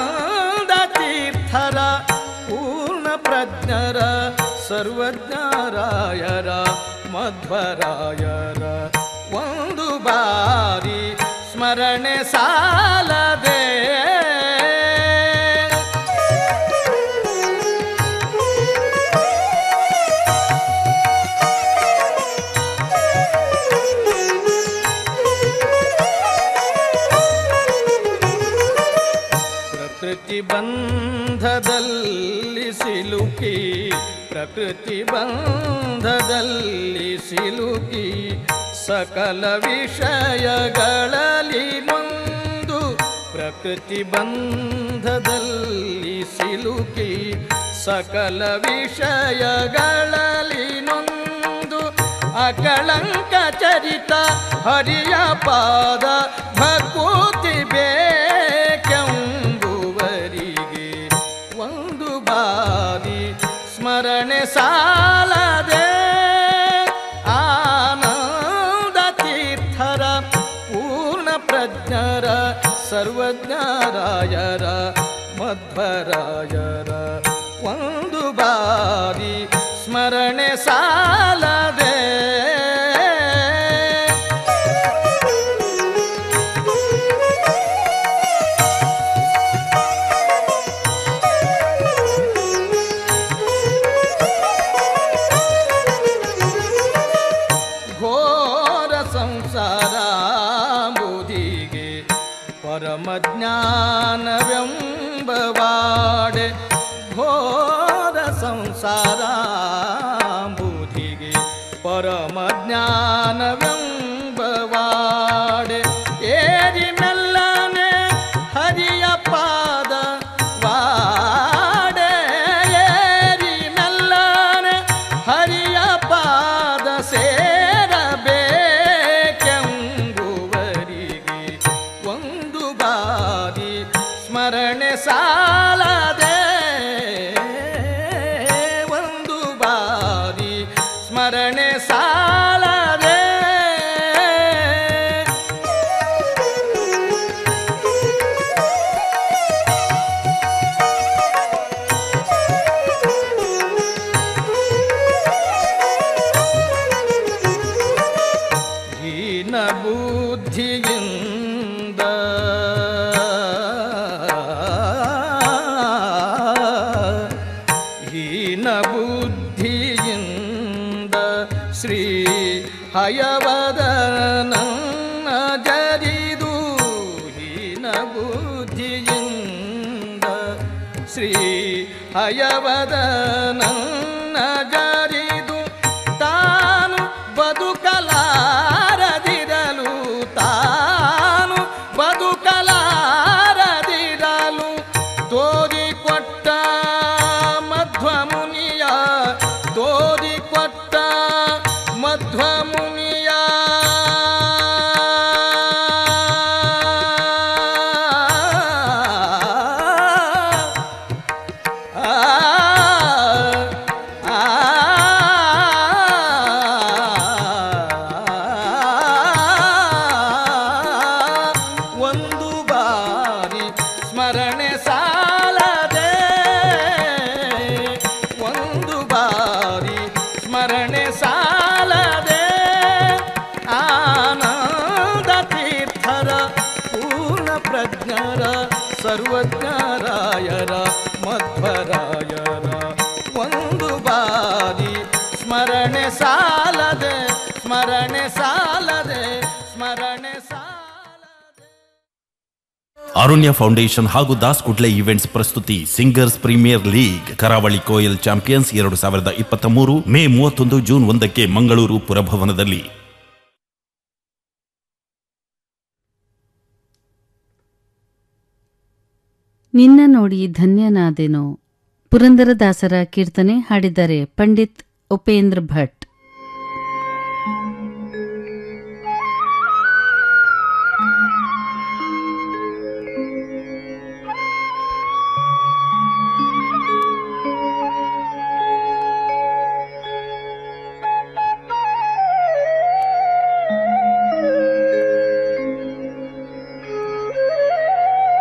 ಸರ್ವಜ್ಞರಾಯರ ಮಧ್ವರಾಯರ ಒಂದು ಬಾರಿ ಸ್ಮರಣೆ ಸಾಲದೆ ಪ್ರಕೃತಿ ಬಂಧದಲ್ಲಿ ಸಿಲುಕಿ ಪ್ರಕೃತಿ ಬಂಧದಲ್ಲಿ ಸಿಲುಕಿ ಸಕಲ ವಿಷಯಗಳಲ್ಲಿ ನೊಂದು ಪ್ರಕೃತಿ ಬಂಧದಲ್ಲಿ ಸಿಲುಕಿ ಸಕಲ ವಿಷಯಗಳಲ್ಲಿ ನೊಂದು ಅಕಳಂಕ ಚರಿತ ಹರಿಯ ಪಾದ ಭಕೂತಿ ಬೇಕೆಂಬುವರಿಗೆ ಒಂದು ಬಾರಿ ಸ್ಮರಣೆ ಸಾಲದೆ ಆನಂದ ತೀರ್ಥರ ಪೂರ್ಣ ಪ್ರಜ್ಞರ ಸರ್ವಜ್ಞರಾಯರ ಮಧ್ವರಾಯರ ಒಂದು ಬಾರಿ ಸ್ಮರಣೆ ಸಾಲದೆ ಘೋರ ಸಂಸಾರ ಬುಧಿಗೆ ಪರಮ ಜ್ಞಾನವೆಂಬವಾಡೆ ಘೋರ ಸಂಸಾರ ಬುಧಿಗೆ ಪರಮ ಜ್ಞಾನವೆಂಬವಾಡೆ ಏರಿ ಮೆಲ್ಲನೆ ಹರಿಯ ಪಾದ ವಾಡೆ ಏರಿ ಮೆಲ್ಲನೆ ಹರಿಯ ಪಾದ ಸೇರಬೇಕೆಂಬುವರಿಗೆ ಒಂದು ಬಾರಿ ಸ್ಮರಣೆ ಸಾಲದೆ ಒಂದು ಬಾರಿ ಸ್ಮರಣೆ ಸಾಲದೆ ಹೀನ ಬುದ್ಧಿಯಿಂದ ಹೀನ ಬುದ್ಧಿಯಿಂದ ಶ್ರೀ ಹಯವದನ ಜರಿದು ಹೀನ ಬುದ್ಧಿಯಿಂದ ಶ್ರೀ ಹಯವದನ ಜರಿದು ತಾನು ಬದುಕಲಾರದಿರಲು ತಾನು ಬದುಕಲಾರದಿರಲು ತೋರಿಕೊಟ್ಟ ಮಧ್ವ ಮುನಿಯ ತೋರಿಕೊಟ್ಟ ಮಧ್ವ ಮುನಿಯ ಒಂದು ಬಾರಿ ಸ್ಮರಣೆ ಸಾಲದೆ ಒಂದು ಬಾರಿ ಸ್ಮರಣೆ ಸಾಲದೆ ಆನಂದ ತೀರ್ಥರ ಪೂರ್ಣ ಪ್ರಜ್ಞರ ಸರ್ವಜ್ಞರಾಯರ ಮಧ್ವರಾಯರ ಒಂದು ಬಾರಿ ಸ್ಮರಣೆ ಸಾಲದೆ ಸ್ಮರಣೆ ಸಾಲದೆ ಸ್ಮರಣೆ ಸಾಲದೆ ಅರುಣ್ಯ ಫೌಂಡೇಶನ್ ಹಾಗೂ ದಾಸ್ ಕುಡ್ಲೆ ಇವೆಂಟ್ಸ್ ಪ್ರಸ್ತುತಿ singers premier league Karavali Koyal champions ಎರಡು ಸಾವಿರದ ಇಪ್ಪತ್ತ ಮೂರು ಮೇ ಮೂವತ್ತೊಂದು ಜೂನ್ ಒಂದಕ್ಕೆ ಮಂಗಳೂರು ಪುರಭವನದಲ್ಲಿ ನಿನ್ನ ನೋಡಿ ಧನ್ಯನಾದೆನೋ ಪುರಂದರದಾಸರ ಕೀರ್ತನೆ ಹಾಡಿದ್ದಾರೆ ಪಂಡಿತ್ ಉಪೇಂದ್ರ ಭಟ್